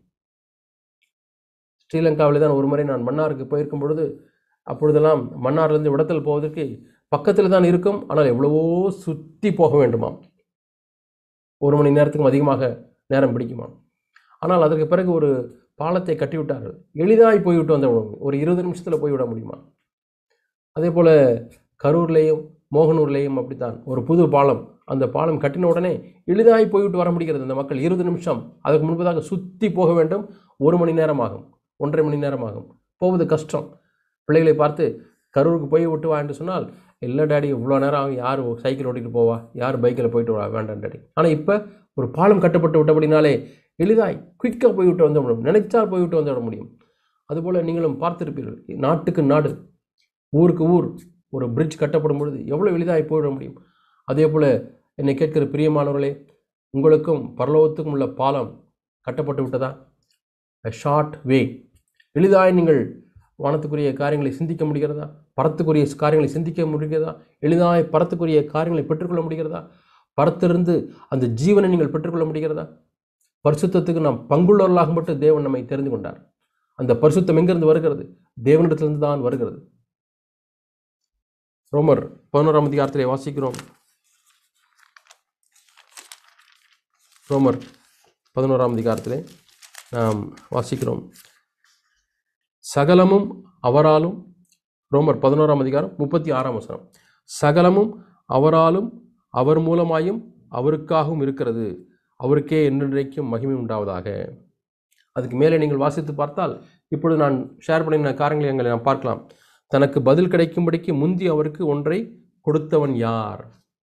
ஸ்ரீலங்காவில் தான் ஒரு முறை நான் மன்னாருக்கு போயிருக்கும் பொழுது அப்பொழுதெல்லாம் மன்னார்லேருந்து விடத்தல் போவதற்கு பக்கத்தில் தான் இருக்கும் ஆனால் எவ்வளவோ சுற்றி போக வேண்டுமாம் ஒரு மணி நேரத்துக்கும் அதிகமாக நேரம் பிடிக்குமாம் ஆனால் அதற்கு பிறகு ஒரு பாலத்தை கட்டிவிட்டார்கள் எளிதாய் போய்விட்டு வந்த ஒரு இருபது நிமிஷத்தில் போய்விட முடியுமா அதே போல் கரூர்லேயும் மோகனூர்லேயும் அப்படித்தான் ஒரு புது பாலம் அந்த பாலம் கட்டின உடனே எளிதாய் போய்விட்டு வர முடிகிறது அந்த மக்கள் இருபது நிமிஷம் அதுக்கு முன்பதாக சுற்றி போக வேண்டும் ஒரு மணி நேரம் ஆகும் ஒன்றரை மணி நேரம் ஆகும் போவது கஷ்டம் பிள்ளைகளை பார்த்து கரூருக்கு போய் விட்டு வா என்று சொன்னால் இல்லை டாடி இவ்வளோ நேரம் ஆகும் யார் சைக்கிள் ஓட்டிட்டு போவா யார் பைக்கில் போயிட்டு வா வேண்டாம் டாடி ஆனால் இப்போ ஒரு பாலம் கட்டப்பட்டு விட்டபடினாலே எளிதாய் குயிக்காக போய்விட்டு வந்து முடியும் நினைச்சால் போய்விட்டு வந்து விட முடியும் அதுபோல் நீங்களும் பார்த்திருப்பீர்கள் நாட்டுக்கு நாடு ஊருக்கு ஊர் ஒரு பிரிட்ஜ் கட்டப்படும் பொழுது எவ்வளோ எளிதாய் போயிட முடியும் அதே போல் என்னை கேட்கிற பிரியமானவர்களே உங்களுக்கும் பரலோகத்துக்கும் உள்ள பாலம் கட்டப்பட்டு விட்டதா a ஷார்ட் வே எளிதாய் நீங்கள் வானத்துக்குரிய காரியங்களை சிந்திக்க முடிகிறதா பரத்துக்குரிய காரியங்களை சிந்திக்க முடிகிறதா எளிதாய் பரத்துக்குரிய காரியங்களை பெற்றுக்கொள்ள முடிகிறதா பரத்திலிருந்து அந்த ஜீவனை நீங்கள் பெற்றுக்கொள்ள முடிகிறதா பரிசுத்தத்துக்கு நாம் பங்குள்ளவர்களாக மட்டும் தேவன் நம்மை தெரிந்து கொண்டார் அந்த பரிசுத்தம் எங்கிருந்து வருகிறது தேவனிடத்திலிருந்து தான் வருகிறது ரோமர் பதினோராம் அதிகாரத்திலே வாசிக்கிறோம் ரோமர் பதினோராம் அதிகாரத்திலே நாம் வாசிக்கிறோம் சகலமும் அவராலும் ரோமர் பதினோராம் அதிகாரம் முப்பத்தி ஆறாம் வசனம் சகலமும் அவராலும் அவர் மூலமாயும் அவருக்காகவும் இருக்கிறது அவருக்கே என்றென்றைக்கும் மகிமை உண்டாவதாக அதுக்கு மேலே நீங்கள் வாசித்து பார்த்தால் இப்பொழுது நான் ஷேர் பண்ணின காரியங்களை எங்களை நாம் பார்க்கலாம் தனக்கு பதில் கிடைக்கும்படிக்கு முந்தி அவருக்கு ஒன்றை கொடுத்தவன் யார்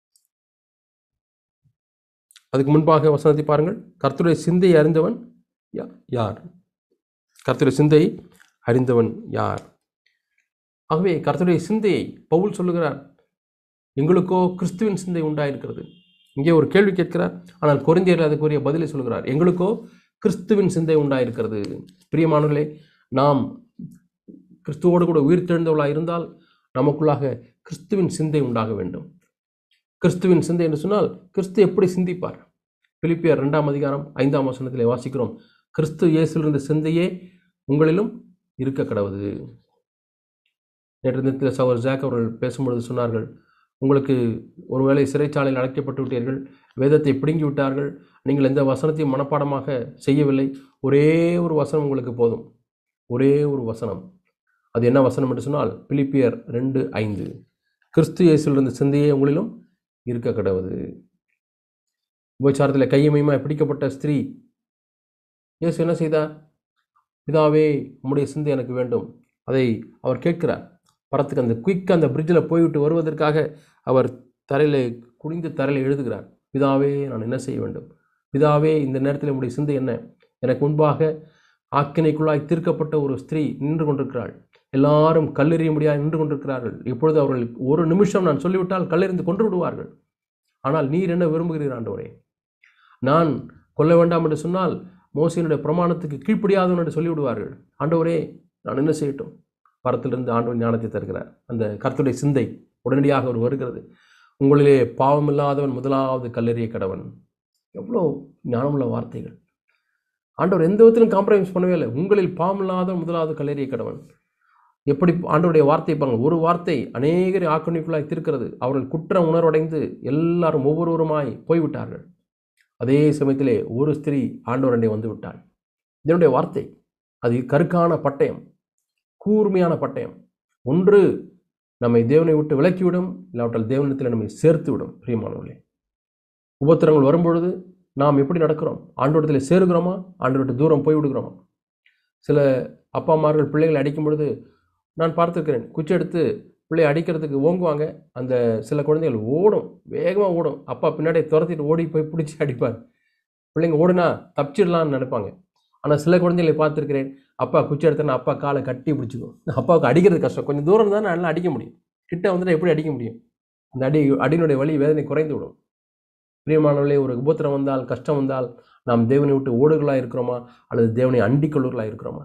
அதுக்கு முன்பாக வசனத்தை பாருங்கள் கர்த்தருடைய சிந்தையை அறிந்தவன் யா- யார் கர்த்தருடைய சிந்தையை அறிந்தவன் யார் ஆகவே கர்த்தருடைய சிந்தையை பவுல் சொல்லுகிறார் எங்களுக்கோ கிறிஸ்துவின் சிந்தை உண்டாயிருக்கிறது இங்கே ஒரு கேள்வி கேட்கிறார் ஆனால் கொரிந்தியர் அதுக்குரிய பதிலை சொல்கிறார் எங்களுக்கோ கிறிஸ்துவின் சிந்தை உண்டாயிருக்கிறது பிரியமானவர்களே நாம் கிறிஸ்துவோடு கூட உயிர்த்தெழுந்தவர்களாக இருந்தால் நமக்குள்ளாக கிறிஸ்துவின் சிந்தை உண்டாக வேண்டும் கிறிஸ்துவின் சிந்தை என்று சொன்னால் கிறிஸ்து எப்படி சிந்திப்பார் பிலிப்பியர் ரெண்டாம் அதிகாரம் ஐந்தாம் வசனத்திலே வாசிக்கிறோம் கிறிஸ்து இயேசுவில் இருந்த சிந்தையே உங்களிலும் இருக்க கடவுது நேற்று தினத்தில் சகோதரர் ஜாக் அவர்கள் பேசும்பொழுது சொன்னார்கள் உங்களுக்கு ஒருவேளை சிறைச்சாலையில் அடைக்கப்பட்டு விட்டீர்கள் வேதத்தை பிடுங்கி விட்டார்கள் நீங்கள் எந்த வசனத்தையும் மனப்பாடமாக செய்யவில்லை ஒரே ஒரு வசனம் உங்களுக்கு போதும் ஒரே ஒரு வசனம் அது என்ன வசனம் என்று சொன்னால் பிலிப்பியர் ரெண்டு ஐந்து கிறிஸ்து இயேசுவில் இருந்த சிந்தையே உங்களிலும் இருக்க கடவுது உபச்சாரத்தில் கையமையுமாய் பிடிக்கப்பட்ட ஸ்திரீ இயேசு என்ன செய்தார் பிதாவே உம்முடைய சிந்தை எனக்கு வேண்டும் அதை அவர் கேட்கிறார் பரத்துக்கு அந்த குயிக் அந்த பிரிட்ஜில் போய்விட்டு வருவதற்காக அவர் தரையில் குனிந்து தரையில் எழுதுகிறார் பிதாவே நான் என்ன செய்ய வேண்டும் பிதாவே இந்த நேரத்தில் உம்முடைய சிந்தை என்ன எனக்கு முன்பாக ஆக்கினைக்குள்ளாய் தீர்க்கப்பட்ட ஒரு ஸ்திரீ நின்று கொண்டிருக்கிறாள் எல்லாரும் கல்லெறிய முடியாது நின்று கொண்டிருக்கிறார்கள் இப்பொழுது அவர்கள் ஒரு நிமிஷம் நான் சொல்லிவிட்டால் கல்லெறிந்து கொன்று விடுவார்கள் ஆனால் நீர் என்ன விரும்புகிறீர் ஆண்டவரே நான் கொல்ல வேண்டாம் என்று சொன்னால் மோசையினுடைய பிரமாணத்துக்கு கீழ்ப்படியாதவன் என்று சொல்லிவிடுவார்கள் ஆண்டவரே நான் என்ன செய்யட்டும் பரத்திலிருந்து ஆண்டவர் ஞானத்தை தருகிறார் அந்த கர்த்தருடைய சிந்தை உடனடியாக அவர் வருகிறது உங்களிலே பாவமில்லாதவன் முதலாவது கல்லெறிய கடவன் எவ்வளோ ஞானமுள்ள வார்த்தைகள் ஆண்டவர் எந்த விதத்திலும் காம்ப்ரமைஸ் பண்ணவே இல்லை உங்களில் பாவமில்லாதவன் முதலாவது கல்லெறிய கடவன் எப்படி ஆண்டவருடைய வார்த்தை பாருங்கள் ஒரு வார்த்தை அநேகரை ஆக்கணிக்குள்ளாய் தீர்க்கிறது அவர்கள் குற்ற உணர்வடைந்து எல்லாரும் ஒவ்வொருவருமாய் போய்விட்டார்கள் அதே சமயத்திலே ஒரு ஸ்திரீ ஆண்டவரண்டை வந்து விட்டாள் இதனுடைய வார்த்தை அது கருக்கான பட்டயம் கூர்மையான பட்டயம் ஒன்று நம்மை தேவனை விட்டு விலக்கிவிடும் இல்லாவிட்டால் தேவனிடத்தில் நம்மை சேர்த்து விடும் பிரியமானவர்களே உபத்திரங்கள் வரும்பொழுது நாம் எப்படி நடக்கிறோம் ஆண்டோடத்தில் சேருகிறோமா ஆண்டோட தூரம் போய் விடுகிறோமா சில அப்பா அம்மார்கள் பிள்ளைகளை அடிக்கும் பொழுது நான் பார்த்துருக்கிறேன் குச்சி எடுத்து பிள்ளையை அடிக்கிறதுக்கு ஓங்குவாங்க அந்த சில குழந்தைகள் ஓடும் வேகமாக ஓடும் அப்பா பின்னாடி துரத்திட்டு ஓடி போய் பிடிச்சி அடிப்பார் பிள்ளைங்க ஓடுனா தப்பிச்சிடலாம்னு நினைப்பாங்க ஆனால் சில குழந்தைகளை பார்த்துருக்கிறேன் அப்பா குச்சி எடுத்தனா அப்பா காலை கட்டி பிடிச்சிக்கும் அப்பாவுக்கு அடிக்கிறது கஷ்டம் கொஞ்சம் தூரம் தான் நல்லா அடிக்க முடியும் கிட்ட வந்துட்டு எப்படி அடிக்க முடியும் அந்த அடி அடியினுடைய வலி வேதனை குறைந்து விடும் பிரியமானவர்களே ஒரு உபத்திரம் வந்தால் கஷ்டம் வந்தால் நாம் தேவனை விட்டு ஓடுகளாக இருக்கிறோமா அல்லது தேவனை அண்டிக்கொள்ளுகளாக இருக்கிறோமா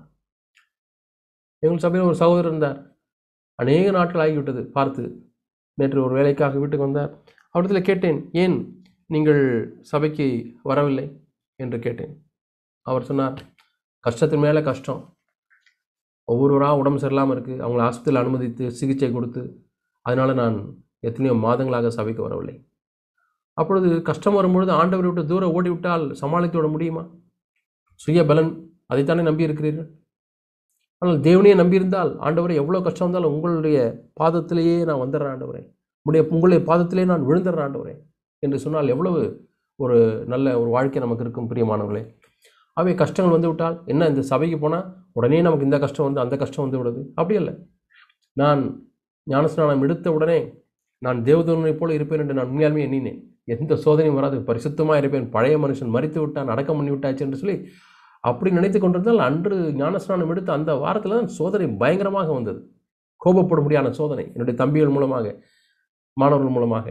எங்கள் சபையில் ஒரு சகோதரர் இருந்தார் அநேக நாட்கள் ஆகிவிட்டது பார்த்து நேற்று ஒரு வேலைக்காக வீட்டுக்கு வந்தார் அவரிடத்தில் கேட்டேன் ஏன் நீங்கள் சபைக்கு வரவில்லை என்று கேட்டேன் அவர் சொன்னார் கஷ்டத்தின் மேலே கஷ்டம் ஒவ்வொருவராக உடம்பு சரியில்லாமல் இருக்குது அவங்கள ஆஸ்பத்திரியில் அனுமதித்து சிகிச்சை கொடுத்து அதனால் நான் எத்தனையோ மாதங்களாக சபைக்கு வரவில்லை அப்பொழுது கஷ்டம் வரும்பொழுது ஆண்டவரை விட்டு தூரம் ஓடிவிட்டால் சமாளித்து விட முடியுமா சுய பலன் அதைத்தானே நம்பி இருக்கிறீர்கள் ஆனால் தேவனையே நம்பியிருந்தால் ஆண்டவரை எவ்வளோ கஷ்டம் வந்தாலும் உங்களுடைய பாதத்திலேயே நான் வந்துடுறேன் ஆண்டவரே உங்களுடைய உங்களுடைய பாதத்திலே நான் விழுந்துடுறேன் ஆண்டவரே என்று சொன்னால் எவ்வளவு ஒரு நல்ல ஒரு வாழ்க்கை நமக்கு இருக்கும் பிரியமானவர்களே அவை கஷ்டங்கள் வந்து விட்டால் என்ன இந்த சபைக்கு போனால் உடனே நமக்கு இந்த கஷ்டம் வந்து அந்த கஷ்டம் வந்து விடுது அப்படி இல்லை நான் ஞானஸ்நானம் எடுத்த உடனே நான் தேவதூரனைப் போல இருப்பேன் என்று நான் உண்மையாலுமே எண்ணினேன் எந்த சோதனையும் வராது பரிசுத்தமாக இருப்பேன் பழைய மனுஷன் மறித்து விட்டான் அடக்கம் பண்ணி விட்டாச்சு என்று சொல்லி அப்படி நினைத்து கொண்டிருந்தால் அன்று ஞானஸ்நானம் எடுத்த அந்த வாரத்தில் தான் சோதனை பயங்கரமாக வந்தது கோபப்பட முடியாத சோதனை என்னுடைய தம்பிகள் மூலமாக மாணவர்கள் மூலமாக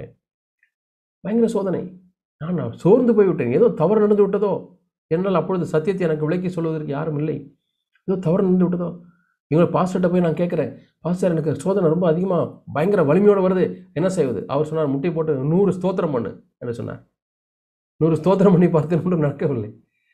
பயங்கர சோதனை நான் சோர்ந்து போய்விட்டேன் ஏதோ தவறு நடந்து விட்டதோ என்னால் அப்பொழுது சத்தியத்தை எனக்கு விளக்கி சொல்வதற்கு யாரும் இல்லை ஏதோ தவறு நடந்து விட்டதோ இவங்க பாஸ்டர்கிட்ட போய் நான் கேட்குறேன் பாஸ்டர் எனக்கு சோதனை ரொம்ப அதிகமாக பயங்கர வலிமையோடு வருது என்ன செய்வது அவர் சொன்னார் முட்டை போட்டு நூறு ஸ்தோத்திரம் பண்ணு என்று சொன்னார் நூறு ஸ்தோத்திரம் பண்ணி பார்த்தேன் ஒன்றும் நடக்கவில்லை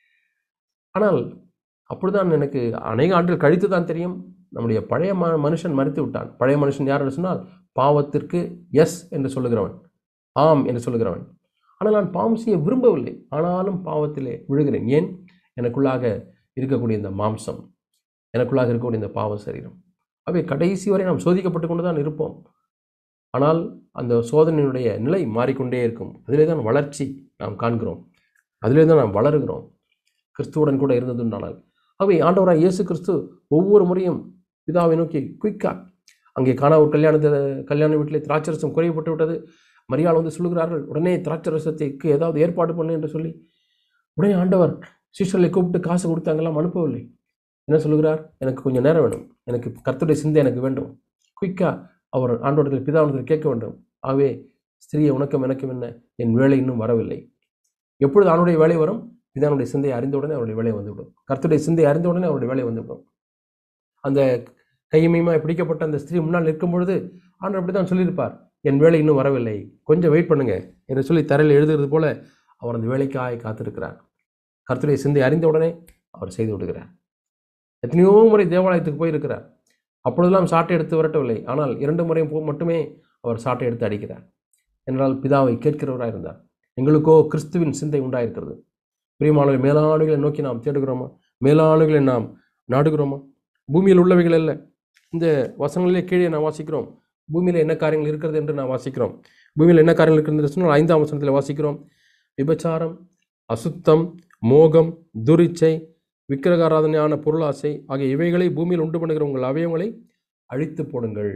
ஆனால் அப்படிதான் எனக்கு அநேக ஆண்டுகள் கழித்து தான் தெரியும் நம்முடைய பழைய ம மனுஷன் மறித்து விட்டான் பழைய மனுஷன் யார் என்று சொன்னால் பாவத்திற்கு எஸ் என்று சொல்லுகிறவன் ஆம் என்று சொல்லுகிறவன் ஆனால் நான் பாவம் செய்ய விரும்பவில்லை ஆனாலும் பாவத்திலே விழுகிறேன் ஏன் எனக்குள்ளாக இருக்கக்கூடிய இந்த மாம்சம் எனக்குள்ளாக இருக்கக்கூடிய இந்த பாவ சரீரம் அவை கடைசி வரை நாம் சோதிக்கப்பட்டு கொண்டு தான் இருப்போம் ஆனால் அந்த சோதனையினுடைய நிலை மாறிக்கொண்டே இருக்கும் அதிலே தான் வளர்ச்சி நாம் காண்கிறோம் அதிலே தான் நாம் வளருகிறோம் கிறிஸ்துவுடன் கூட இருந்ததுண்டானால் அவை ஆண்டவராக இயேசு கிறிஸ்து ஒவ்வொரு முறையும் பிதாவை நோக்கி குயிக்காக அங்கே காணா ஒரு கல்யாணத்தை கல்யாண வீட்டிலே திராட்சரசம் குறையப்பட்டு விட்டது மரியாள் வந்து சொல்லுகிறார்கள் உடனே திராட்சரசத்துக்கு ஏதாவது ஏற்பாடு பண்ணு என்று சொல்லி உடனே ஆண்டவர் சிஷ்யர்களை கூப்பிட்டு காசு கொடுத்தாங்கலாம் அனுப்பவில்லை என்ன சொல்லுகிறார் எனக்கு கொஞ்சம் நேரம் வேணும் எனக்கு கர்த்தருடைய சிந்தை எனக்கு வேண்டும் குயிக்காக அவர் ஆண்டோடத்தில் பிதாவனத்தில் கேட்க வேண்டும் ஆகவே ஸ்திரீயை உனக்கும் எனக்கும் என்ன என் வேலை இன்னும் வரவில்லை எப்பொழுது அவனுடைய வேலை வரும் பிதானுடைய சிந்தையை அறிந்தவுடனே அவருடைய வேலை வந்துவிடும் கர்த்தருடைய சிந்தையை அறிந்தவுடனே அவருடைய வேலை வந்துவிடும் அந்த கையமையுமாய் பிடிக்கப்பட்ட அந்த ஸ்திரீ முன்னால் நிற்கும் பொழுது ஆண்டவர் அப்படி தான் சொல்லியிருப்பார் என் வேலை இன்னும் வரவில்லை கொஞ்சம் வெயிட் பண்ணுங்க என்று சொல்லி தரையில் எழுதுறது போல அவர் அந்த வேலைக்காய் காத்திருக்கிறார் கர்த்தருடைய சிந்தை அறிந்தவுடனே அவர் செய்து விடுகிறார் எத்தனையோ முறை தேவாலயத்துக்கு போயிருக்கிறார் அப்பொழுதெல்லாம் சாட்டை எடுத்து விரட்டவில்லை ஆனால் இரண்டு முறை போ மட்டுமே அவர் சாட்டை எடுத்து அடிக்கிறார் என்றால் பிதாவை கேட்கிறவராக இருந்தார் எங்களுக்கோ கிறிஸ்துவின் சிந்தை உண்டாயிருக்கிறது பிரியமானவர்கள் மேலாணுகளை நோக்கி நாம் தேடுகிறோமா மேலாணுகளை நாம் நாடுகிறோமா பூமியில் உள்ளவைகள் அல்ல இந்த வசனங்களிலே கீழே நாம் வாசிக்கிறோம் பூமியில் என்ன காரியங்கள் இருக்கிறது என்று நாம் வாசிக்கிறோம் பூமியில் என்ன காரியங்கள் இருக்கிறது என்று சொன்னால் ஐந்தாம் வசனத்தில் வாசிக்கிறோம் விபச்சாரம் அசுத்தம் மோகம் துரிச்சை விக்கிரகாராதனையான பொருளாசை ஆகிய இவைகளை பூமியில் உண்டு பண்ணுகிற உங்கள் அவயவங்களை அழித்து போடுங்கள்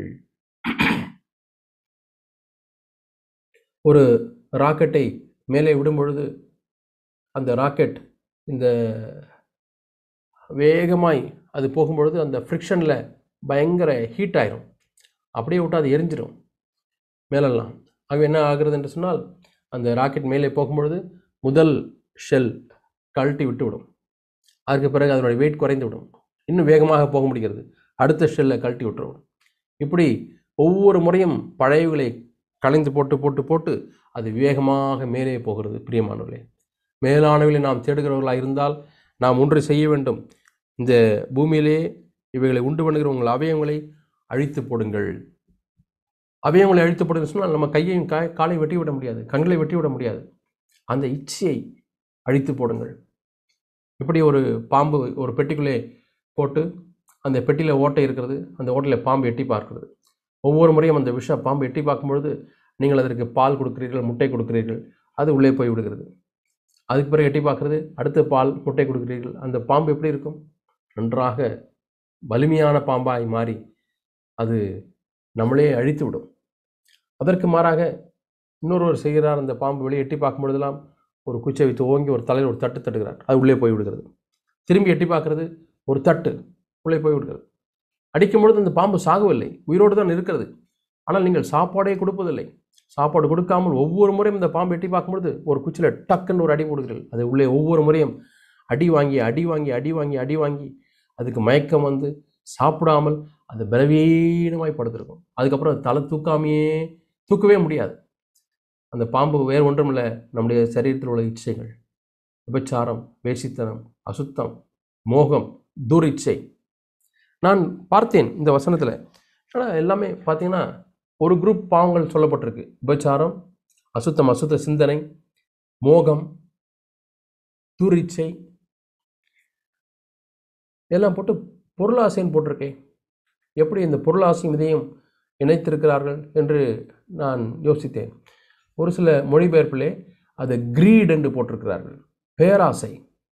ஒரு ராக்கெட்டை மேலே விடும் பொழுது அந்த ராக்கெட் இந்த வேகமாய் அது போகும்பொழுது அந்த ஃப்ரிக்ஷனில் பயங்கர ஹீட் ஆயிரும் அப்படியே விட்டு அது எரிஞ்சிடும் மேலெல்லாம் ஆகவே என்ன ஆகுறது என்று சொன்னால் அந்த ராக்கெட் மேலே போகும்பொழுது முதல் ஷெல் கழட்டி விட்டு விடும் அதுக்கு பிறகு அதனுடைய வெயிட் குறைந்து விடும் இன்னும் வேகமாக போக முடிகிறது அடுத்த ஷெல்லை கழட்டி விட்டுரும் இப்படி ஒவ்வொரு முறையும் பழையவுகளை கலைந்து போட்டு போட்டு போட்டு அது வேகமாக மேலே போகிறது பிரியமானவர்களே மேலானவர்களை நாம் தேடுகிறவர்களாக இருந்தால் நாம் ஒன்று செய்ய வேண்டும் இந்த பூமியிலே இவைகளை உண்டு பண்ணுகிற உங்கள் அவயவங்களை அழித்து போடுங்கள் அவயவங்களை அழித்து போடுங்க சொன்னால் நம்ம கையையும் கா காலை வெட்டி விட முடியாது கண்களை வெட்டி விட முடியாது அந்த இச்சையை அழித்து போடுங்கள் இப்படி ஒரு பாம்பு ஒரு பெட்டிக்குள்ளே போட்டு அந்த பெட்டியில் ஓட்டை இருக்கிறது அந்த ஓட்டையில் பாம்பு எட்டி பார்க்கிறது ஒவ்வொரு முறையும் அந்த விஷ பாம்பு எட்டி பார்க்கும்பொழுது நீங்கள் அதற்கு பால் கொடுக்கிறீர்கள் முட்டை கொடுக்கிறீர்கள் அது உள்ளே போய் விடுகிறது அதுக்கு பிறகு எட்டி பார்க்குறது அடுத்த பால் முட்டை கொடுக்கிறீர்கள் அந்த பாம்பு எப்படி இருக்கும் நன்றாக வலிமையான பாம்பாய் மாறி அது நம்மளே அழித்து விடும் அதற்கு மாறாக இன்னொருவர் செய்கிறார் அந்த பாம்பு வெளியே எட்டி பார்க்கும் பொழுதெல்லாம் ஒரு குச்சை வைத்து ஓங்கி ஒரு தலையில் ஒரு தட்டு தட்டுகிறார் அது உள்ளே போய் விடுகிறது திரும்பி எட்டி பார்க்கிறது ஒரு தட்டு உள்ளே போய் விடுகிறது அடிக்கும் பொழுது அந்த பாம்பு சாகவில்லை உயிரோடு தான் இருக்கிறது ஆனால் நீங்கள் சாப்பாடே கொடுப்பதில்லை சாப்பாடு கொடுக்காமல் ஒவ்வொரு முறையும் இந்த பாம்பு எட்டி பார்க்கும்பொழுது ஒரு குச்சியில் டக்குன்னு ஒரு அடி போடுகிறீர்கள் அது உள்ளே ஒவ்வொரு முறையும் அடி வாங்கி அடி வாங்கி அடி வாங்கி அடி வாங்கி அதுக்கு மயக்கம் வந்து சாப்பிடாமல் அது பலவீனமாய் படுத்திருக்கும் அதுக்கப்புறம் அது தலை தூக்காமையே தூக்கவே முடியாது அந்த பாம்பு வேறு ஒன்றுமில்லை நம்முடைய சரீரத்தில் உள்ள இச்சைகள் விபச்சாரம் வேசித்தனம் அசுத்தம் மோகம் துரிச்சை நான் பார்த்தேன் இந்த வசனத்தில் ஆனால் எல்லாமே பார்த்தீங்கன்னா ஒரு குரூப் பாவங்கள் சொல்லப்பட்டிருக்கு விபச்சாரம் அசுத்தம் அசுத்த சிந்தனை மோகம் துரிச்சை எல்லாம் போட்டு பொருளாசைன்னு போட்டிருக்கேன் எப்படி இந்த பொருளாசையும் இதையும் இணைத்திருக்கிறார்கள் என்று நான் யோசித்தேன் ஒரு சில மொழிபெயர்ப்பிலே அது கிரீட் என்று போட்டிருக்கிறார்கள் பேராசை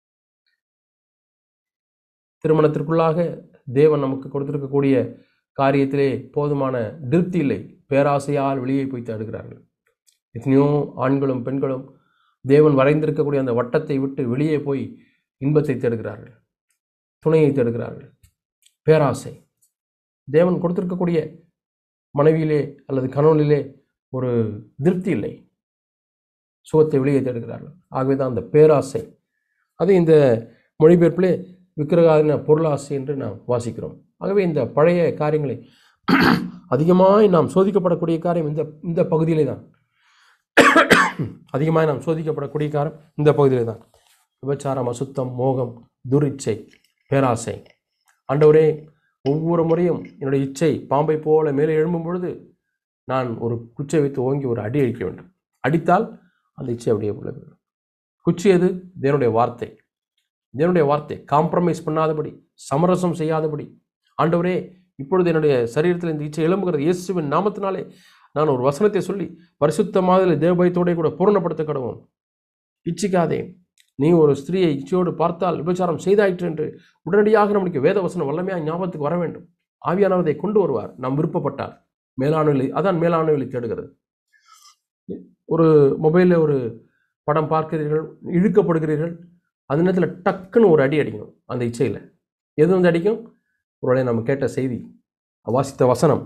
திருமணத்திற்குள்ளாக தேவன் நமக்கு கொடுத்திருக்கக்கூடிய காரியத்திலே போதுமான திருப்தி இல்லை பேராசையால் வெளியே போய் தேடுகிறார்கள் எத்தனையோ ஆண்களும் பெண்களும் தேவன் வரைந்திருக்கக்கூடிய அந்த வட்டத்தை விட்டு வெளியே போய் இன்பத்தை தேடுகிறார்கள் துணையை தேடுகிறார்கள் பேராசை தேவன் கொடுத்திருக்கக்கூடிய மனைவியிலே அல்லது கணவனிலே ஒரு திருப்தி இல்லை சுகத்தை வெளியே தேடுகிறார்கள் ஆகவே தான் அந்த பேராசை அது இந்த மொழிபெயர்ப்பிலே விக்கிரகாதின பொருளாசை என்று நாம் வாசிக்கிறோம் ஆகவே இந்த பழைய காரியங்களை அதிகமாய் நாம் சோதிக்கப்படக்கூடிய காரியம் இந்த இந்த பகுதியிலே தான் அதிகமாக நாம் சோதிக்கப்படக்கூடிய காரியம் இந்த பகுதியிலே தான் விபச்சாரம் அசுத்தம் மோகம் துரிச்சை பேராசை ஆண்டவரே ஒவ்வொரு முறையும் என்னுடைய இச்சை பாம்பை போல மேலே எழும்பும் பொழுது நான் ஒரு குச்சை வைத்து ஓங்கி ஒரு அடி அடிக்க வேண்டும் அடித்தால் அந்த இச்சை அப்படியே போல போயிடும். குச்சி எது தேவனுடைய வார்த்தை தேவனுடைய வார்த்தை காம்ப்ரமைஸ் பண்ணாதபடி சமரசம் செய்யாதபடி ஆண்டவரே இப்பொழுது என்னுடைய சரீரத்தில் இந்த இச்சை எழும்புகிறது இயேசுவின் நாமத்தினாலே நான் ஒரு வசனத்தை சொல்லி பரிசுத்தமாக தேவபயத்தோட கூட பூரணப்படுத்த கடவும் இச்சிக்காதே நீ ஒரு ஸ்திரீயை இச்சையோடு பார்த்தால் விபச்சாரம் செய்தாயிற்று என்று உடனடியாக நம்மளுக்கு வேத வசனம் வல்லமையாக ஞாபகத்துக்கு வர வேண்டும் ஆவியானவரை கொண்டு வருவார் நாம் விருப்பப்பட்டால் மேலானவர்களை அதான் மேலானவர்களை தேடுகிறது ஒரு மொபைலில் ஒரு படம் பார்க்கிறீர்கள் இழுக்கப்படுகிறீர்கள் அந்த நேரத்தில் டக்குன்னு ஒரு அடி அடிக்கணும் அந்த இச்சையில் எது வந்து அடிக்கும் ஒருவேளை நம்ம கேட்ட செய்தி வாசித்த வசனம்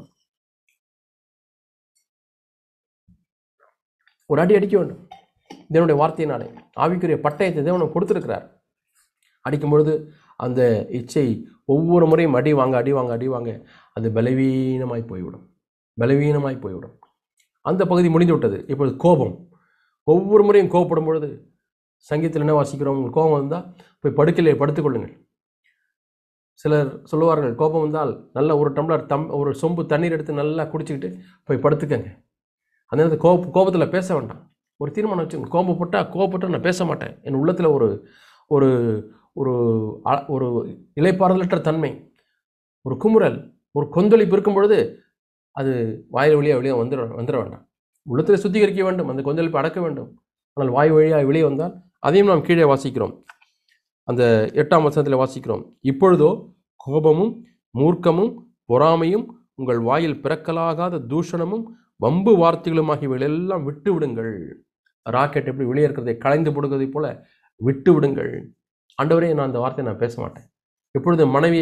ஒரு அடி அடிக்க வேண்டும் தேவனுடைய வார்த்தையினாலே ஆவிக்குரிய பட்டயத்தை தேவன் கொடுத்திருக்கிறார் அடிக்கும் பொழுது அந்த இச்சை ஒவ்வொரு முறையும் அடி வாங்க அடி வாங்க அடி வாங்க அது பலவீனமாய் போய்விடும் பலவீனமாய் போய்விடும் அந்த பகுதி முடிந்து விட்டது இப்பொழுது கோபம் ஒவ்வொரு முறையும் கோபப்படும் பொழுது சங்கீதத்தில் என்ன வாசிக்கிறோம் உங்களுக்கு கோபம் வந்தால் போய் படுக்கையிலே படுத்துக்கொள்ளுங்கள் சிலர் சொல்லுவார்கள் கோபம் வந்தால் நல்ல ஒரு டம்ளர் தம் ஒரு சொம்பு தண்ணீர் எடுத்து நல்லா குடிச்சிக்கிட்டு போய் படுத்துக்கங்க அந்த நேரத்தில் கோப கோபத்தில் பேச வேண்டாம் ஒரு தீர்மானம் வச்சுங்க கோபப்பட்டால் கோபப்பட்டால் நான் பேச மாட்டேன் என் உள்ளத்தில் ஒரு ஒரு ஒரு அ- ஒரு இலைப்பாறுதலற்ற தன்மை ஒரு குமுறல் ஒரு கொந்தளிப்பு இருக்கும் பொழுது அது வாயில் வழியாக வெளியே வந்துட வந்துட வேண்டாம் உள்ளத்தில் சுத்திகரிக்க வேண்டும் அந்த கொந்தளிப்பை அடக்க வேண்டும் ஆனால் வாய் வழியாக வெளியே வந்தால் அதையும் நாம் கீழே வாசிக்கிறோம் அந்த எட்டாம் வசனத்தில் வாசிக்கிறோம் இப்பொழுதோ கோபமும் மூர்க்கமும் பொறாமையும் உங்கள் வாயில் பிறக்கலாகாத தூஷணமும் வம்பு வார்த்தைகளும் ஆகியவைகள் எல்லாம் விட்டு விடுங்கள் ராக்கெட் எப்படி வெளியே இருக்கிறதை களைந்து போடுவதைப் போல விட்டு விடுங்கள் ஆண்டவரே நான் அந்த வார்த்தையை நான் பேச மாட்டேன் எப்பொழுது மனைவியை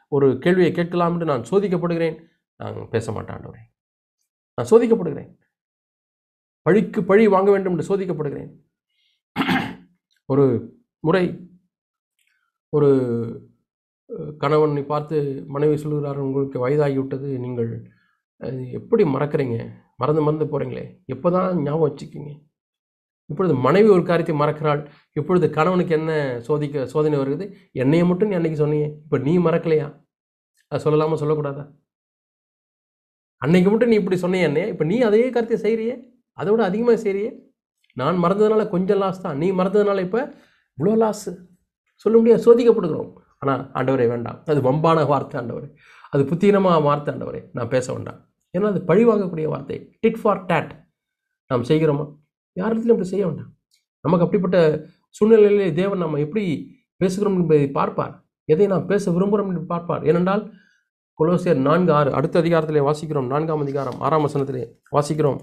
ஒரு கேள்வியை கேட்கலாம் என்று நான் சோதிக்கப்படுகிறேன் நான் பேச மாட்டேன் ஆண்டவரே நான் சோதிக்கப்படுகிறேன் பழிக்கு பழி வாங்க வேண்டும் என்று சோதிக்கப்படுகிறேன் ஒரு முறை ஒரு அஹ், கணவனை பார்த்து மனைவி சொல்கிறார் உங்களுக்கு வயதாகிவிட்டது நீங்கள் அஹ், எப்படி மறக்கிறீங்க மறந்து மறந்து போகிறீங்களே எப்போ தான் ஞாபகம் வச்சுக்கிங்க இப்பொழுது மனைவி ஒரு காரியத்தை மறக்கிறாள் இப்பொழுது கணவனுக்கு என்ன சோதிக்க சோதனை வருகிறது என்னைய மட்டும் நீ அன்னைக்கு சொன்னீங்க இப்போ நீ மறக்கலையா அது சொல்லலாமா சொல்லக்கூடாதா அன்னைக்கு மட்டும் நீ இப்படி சொன்னிய என்னைய இப்போ நீ அதே காரியத்தை செய்கிறியே அதை விட அதிகமாக செய்கிறியே நான் மறந்ததுனால கொஞ்சம் லாஸ் தான் நீ மறந்ததுனால இப்போ இவ்வளோ லாஸ் சொல்ல முடியாது சோதிக்கப்படுகிறோம் ஆனால் ஆண்டவரே வேண்டாம் அது வம்பான வார்த்தை ஆண்டவரே அது புத்தீனமாக வார்த்தை ஆண்டவரே நான் பேச வேண்டாம் ஏன்னா அது பழி வாங்கக்கூடிய வார்த்தை டிட் ஃபார் டேட் நாம் செய்கிறோமா யாரிடத்திலும் அப்படி செய்ய வேண்டாம் நமக்கு அப்படிப்பட்ட சூழ்நிலையிலே தேவன் நம்ம எப்படி பேசுகிறோம் என்பதை பார்ப்பார் எதை நாம் பேச விரும்புகிறோம் என்று பார்ப்பார் ஏனென்றால் கொலோசியர் நான்கு ஆறு அடுத்த அதிகாரத்திலே வாசிக்கிறோம் நான்காம் அதிகாரம் ஆறாம் வசனத்திலே வாசிக்கிறோம்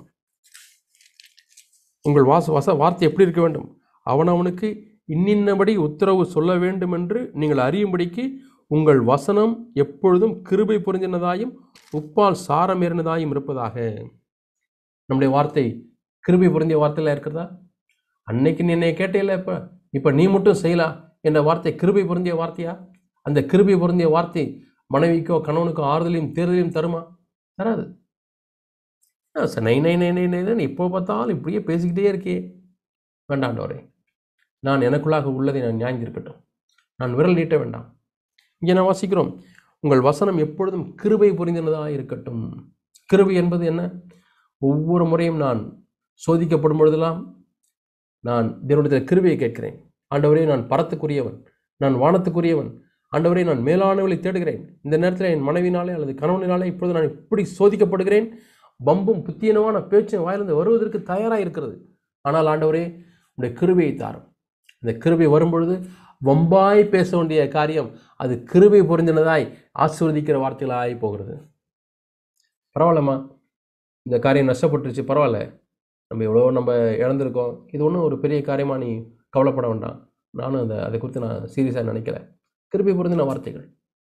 உங்கள் வாச வச வார்த்தை எப்படி இருக்க வேண்டும் அவனவனுக்கு இன்னின்னபடி உத்தரவு சொல்ல வேண்டும் என்று நீங்கள் அறியும்படிக்கு உங்கள் வசனம் எப்பொழுதும் கிருபை புரிஞ்சினதாயும் உப்பால் சாரமேறினதாயும் இருப்பதாக நம்முடைய வார்த்தை கிருபை புரிஞ்ச வார்த்தையில் இருக்கிறதா அன்னைக்கு நீ என்னை கேட்டேல இப்போ இப்போ நீ மட்டும் செய்யலாம் என்ற வார்த்தை கிருபை பொருந்திய வார்த்தையா அந்த கிருபை பொருந்திய வார்த்தை மனைவிக்கோ கணவனுக்கோ ஆறுதலையும் தேர்தலையும் தருமா தராது ஆ, ச- நை நை நை நை நை இப்போ பார்த்தாலும் இப்படியே பேசிக்கிட்டே இருக்கே வேண்டாண்டவரே நான் எனக்குள்ளாக உள்ளதை நான் ஞாங்கி இருக்கட்டும் நான் விரல் நீட்ட வேண்டாம் இங்கே நான் வாசிக்கிறோம் உங்கள் வசனம் எப்பொழுதும் கிருபை புரிந்ததாக இருக்கட்டும் கிருபை என்பது என்ன ஒவ்வொரு முறையும் நான் சோதிக்கப்படும் பொழுதெல்லாம் நான் தேவனுடைய கிருபையை கேட்கிறேன் ஆண்டவரே நான் பரத்துக்குரியவன் நான் வானத்துக்குரியவன் ஆண்டவரே நான் மேலானவளை தேடுகிறேன் இந்த நேரத்தில் என் மனைவினாலே அல்லது கணவனினாலே இப்பொழுது நான் இப்படி சோதிக்கப்படுகிறேன் பம்பும் புத்தியனமான பேச்சும் வாயிலிருந்து வருவதற்கு தயாராக இருக்கிறது ஆனால் ஆண்டவரே உடைய கிருபையை தாரும் இந்த கிருபை வரும்பொழுது வம்பாய் பேச வேண்டிய காரியம் அது கிருபை பொருந்தினதாய் ஆசீர்வதிக்கிற வார்த்தைகளாய் போகிறது பரவாயில்லம்மா இந்த காரியம் நஷ்டப்பட்டுருச்சு பரவாயில்ல நம்ம எவ்வளோ நம்ம இழந்திருக்கோம் இது ஒன்றும் ஒரு பெரிய காரியமாக நீ கவலைப்பட வேண்டாம் நானும் அதை அதை குறித்து நான் சீரியஸாக நினைக்கல கிருபை பொருந்தின வார்த்தைகள்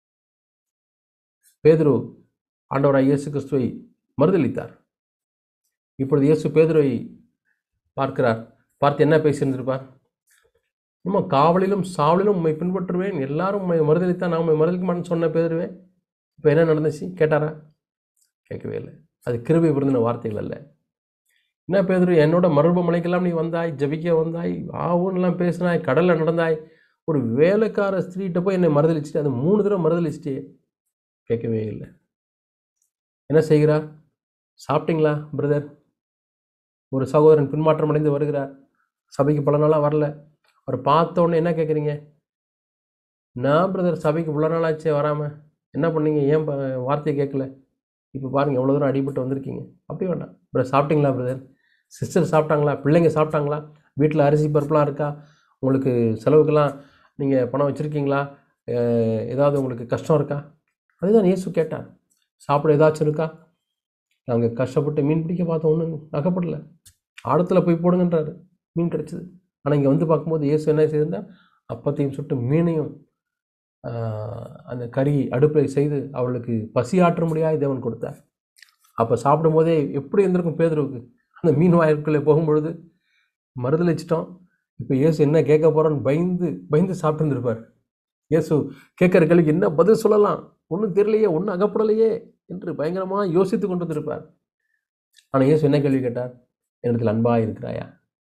பேதுரு ஆண்டவராய் இயேசு கிறிஸ்துவை மறுதளித்தார் இப்பொழுது இயேசு பேதுருவை பார்க்கிறார் பார்த்து என்ன பேசியிருந்திருப்பார் நம்ம காவலிலும் சாவலிலும் உண்மை பின்பற்றுவேன் எல்லாரும் உண்மை மறுதளித்தா நான் உண்மை மறுதளிக்க மாட்டேன்னு சொன்ன பேதுருவே இப்போ என்ன நடந்துச்சு கேட்டாரா கேட்கவே இல்லை அது கிருபை பொருந்தின வார்த்தைகள் அல்ல என்ன பேதுரு என்னோட மறுபமலைக்கெல்லாம் நீ வந்தாய் ஜபிக்க வந்தாய் ஆவுன்னெல்லாம் பேசினாய் கடலில் நடந்தாய் ஒரு வேலைக்கார ஸ்திரீகிட்ட போய் என்னை மறுதளிச்சுட்டு அது மூணு தடவை மறுதளிச்சிட்டே கேட்கவே இல்லை என்ன செய்கிறார் சாப்பிட்டீங்களா பிரதர் ஒரு சகோதரன் பின்மாற்றம் அடைந்து வருகிறார் சபைக்கு பல நாளாக வரல அவர் பார்த்த உடனே என்ன கேட்குறீங்க நான் பிரதர் சபைக்கு இவ்வளோ நாள் ஆச்சே வராமல் என்ன பண்ணீங்க ஏன் ப- வார்த்தையை கேட்கல இப்போ பாருங்கள் எவ்வளோ தூரம் அடிபட்டு வந்திருக்கீங்க அப்படி வேண்டாம் பிரதர் சாப்பிட்டீங்களா பிரதர் சிஸ்டர் சாப்பிட்டாங்களா பிள்ளைங்க சாப்பிட்டாங்களா வீட்டில் அரிசி பருப்புலாம் இருக்கா உங்களுக்கு செலவுக்கெல்லாம் நீங்கள் பணம் வச்சுருக்கீங்களா ஏதாவது உங்களுக்கு கஷ்டம் இருக்கா அதுதான் இயேசு கேட்டார் சாப்பிட ஏதாச்சும் இருக்கா நாங்கள் கஷ்டப்பட்டு மீன் பிடிக்க பார்த்தோம் ஒன்றும் நகைப்படல ஆழத்துல போய் போடுங்கன்றாரு மீன் கிடச்சிது ஆனால் இங்கே வந்து பார்க்கும்போது இயேசு என்ன செய்திருந்தா அப்பத்தையும் சுட்டு மீனையும் ஆஹ், அந்த கறி அடுப்பில் செய்து அவளுக்கு பசி ஆற்ற முடியாத தேவன் கொடுத்தார் அப்போ சாப்பிடும்போதே எப்படி இருந்திருக்கும் பேதுருவுக்கு அந்த மீன் வாய்க்குள்ளே போகும்பொழுது மறுதளிச்சிட்டோம் இப்போ இயேசு என்ன கேட்க போகிறோன்னு பயந்து பயந்து சாப்பிட்டு இருந்திருப்பார் இயேசு கேட்குற கேள்விக்கு என்ன பதில் சொல்லலாம் ஒன்றும் தெரியலையே ஒன்றும் அகப்படலையே என்று பயங்கரமாக யோசித்து கொண்டு வந்திருப்பார் ஆனால் இயேசு என்ன கேள்வி கேட்டார் என்னிடத்தில் அன்பாக இருக்கிறாயா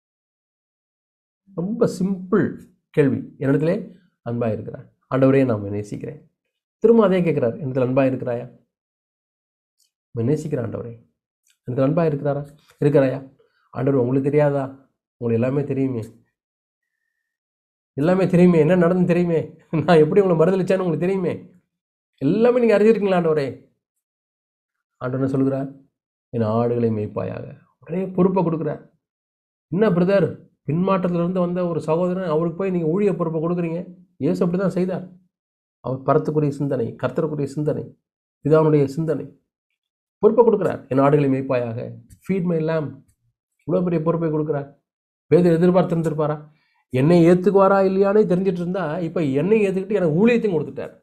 ரொம்ப சிம்பிள் கேள்வி என்னிடத்திலே அன்பாக இருக்கிறார் ஆண்டவரே நான் உம்மை நேசிக்கிறேன் திரும்ப அதே கேட்குறார் என்னிடத்தில் அன்பாக இருக்கிறாயா உம்மை நேசிக்கிற ஆண்டவரே என்னிடத்தில் அன்பாக இருக்கிறாரா இருக்கிறாயா ஆண்டவர் உங்களுக்கு தெரியாதா உங்களுக்கு எல்லாமே தெரியுமே எல்லாமே தெரியுமே என்ன நடந்து தெரியுமே நான் எப்படி உங்களை மறுதளிச்சேன்னு உங்களுக்கு தெரியுமே எல்லாமே நீங்கள் அறிஞ்சிருக்கீங்களா ஆண்டவரே ஆண்டவர் என்ன சொல்கிறார் என் ஆடுகளை மேய்ப்பாயாக உடனே பொறுப்பை கொடுக்குறார் என்ன பிரதர் பின்மாற்றத்திலிருந்து வந்த ஒரு சகோதரன் அவருக்கு போய் நீங்கள் ஊழிய பொறுப்பை கொடுக்குறீங்க இயேசு அப்படி தான் செய்தார் அவர் பரத்துக்குரிய சிந்தனை கர்த்தருக்குரிய சிந்தனை பிதாவுடைய சிந்தனை பொறுப்பை கொடுக்குறார் என் ஆடுகளை மேய்ப்பாயாக ஃபீட் மை லேம் இவ்வளோ பெரிய பொறுப்பை கொடுக்குறார் பேதர் எதிர்பார்த்திருந்திருப்பாரா என்னை ஏற்றுக்குவாரா இல்லையானே தெரிஞ்சிட்டு இருந்தா இப்போ என்னை ஏற்றுக்கிட்டு எனக்கு ஊழியத்தையும் கொடுத்துட்டார்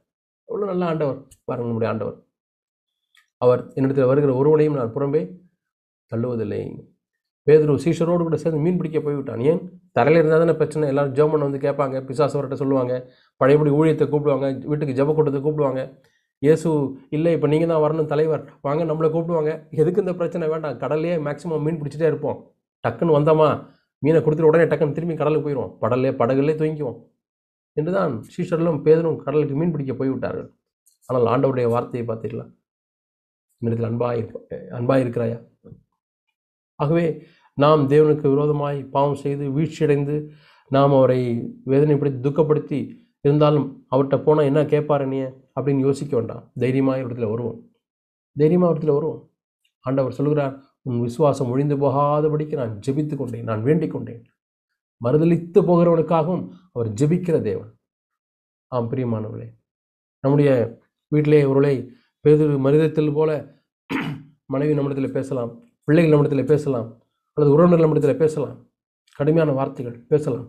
எவ்வளோ நல்ல ஆண்டவர் பாருங்க நம்முடைய ஆண்டவர் அவர் என்னிடத்தில் வருகிற ஒருவனையும் நான் புறம்பே தள்ளுவதில்லை பேதுரு சீஷரோடு கூட சேர்ந்து மீன் பிடிக்க போய்விட்டான் ஏன் தரையில் இருந்தால் தானே பிரச்சனை எல்லாரும் ஜெர்மன் வந்து கேட்பாங்க பிசாசவர்கிட்ட சொல்லுவாங்க பழையபடி ஊழியத்தை கூப்பிடுவாங்க வீட்டுக்கு ஜெப கூட்டத்தை கூப்பிடுவாங்க இயேசு இல்லை இப்போ நீங்கள் தான் வரணும் தலைவர் வாங்க நம்மளை கூப்பிடுவாங்க எதுக்கு இந்த பிரச்சனை வேண்டாம் கடல்லையே மேக்ஸிமம் மீன் பிடிச்சிட்டே இருப்போம் டக்குன்னு வந்தோமா மீனை கொடுத்துட்டு உடனே டக்குன்னு திரும்பி கடலுக்கு போயிடுவோம் படல்லே படகுலே தூங்கிக்குவோம் என்றுதான் சீஷர்களும் பேதரும் கடலுக்கு மீன் பிடிக்க போய்விட்டார்கள் ஆனால் ஆண்டவருடைய வார்த்தையை பார்த்தீர்களா என்னிடத்தில் அன்பாய் அன்பாய் இருக்கிறாயா ஆகவே நாம் தேவனுக்கு விரோதமாய் பாவம் செய்து வீழ்ச்சியடைந்து நாம் அவரை வேதனைப்படுத்தி துக்கப்படுத்தி இருந்தாலும் அவர்கிட்ட போனால் என்ன கேட்பார் நீ அப்படின்னு யோசிக்க வேண்டாம் தைரியமாக இடத்துல வருவோம் தைரியமாக இடத்துல வருவோம் ஆண்டவர் சொல்கிறார் உன் விசுவாசம் ஒழிந்து போகாதபடிக்கு நான் ஜெபித்து கொண்டேன் நான் வேண்டிக் கொண்டேன் மறுதளித்து போகிறவனுக்காகவும் அவர் ஜெபிக்கிற தேவன் ஆம் பிரியமானவர்களே நம்முடைய வீட்டிலே ஒருவளை பேது மனிதத்தில் போல மனைவி நம்மிடத்தில் பேசலாம் பிள்ளைகள் நம்மிடத்தில் பேசலாம் அல்லது உறவினர்கள் நம்மிடத்தில் பேசலாம் கடுமையான வார்த்தைகள் பேசலாம்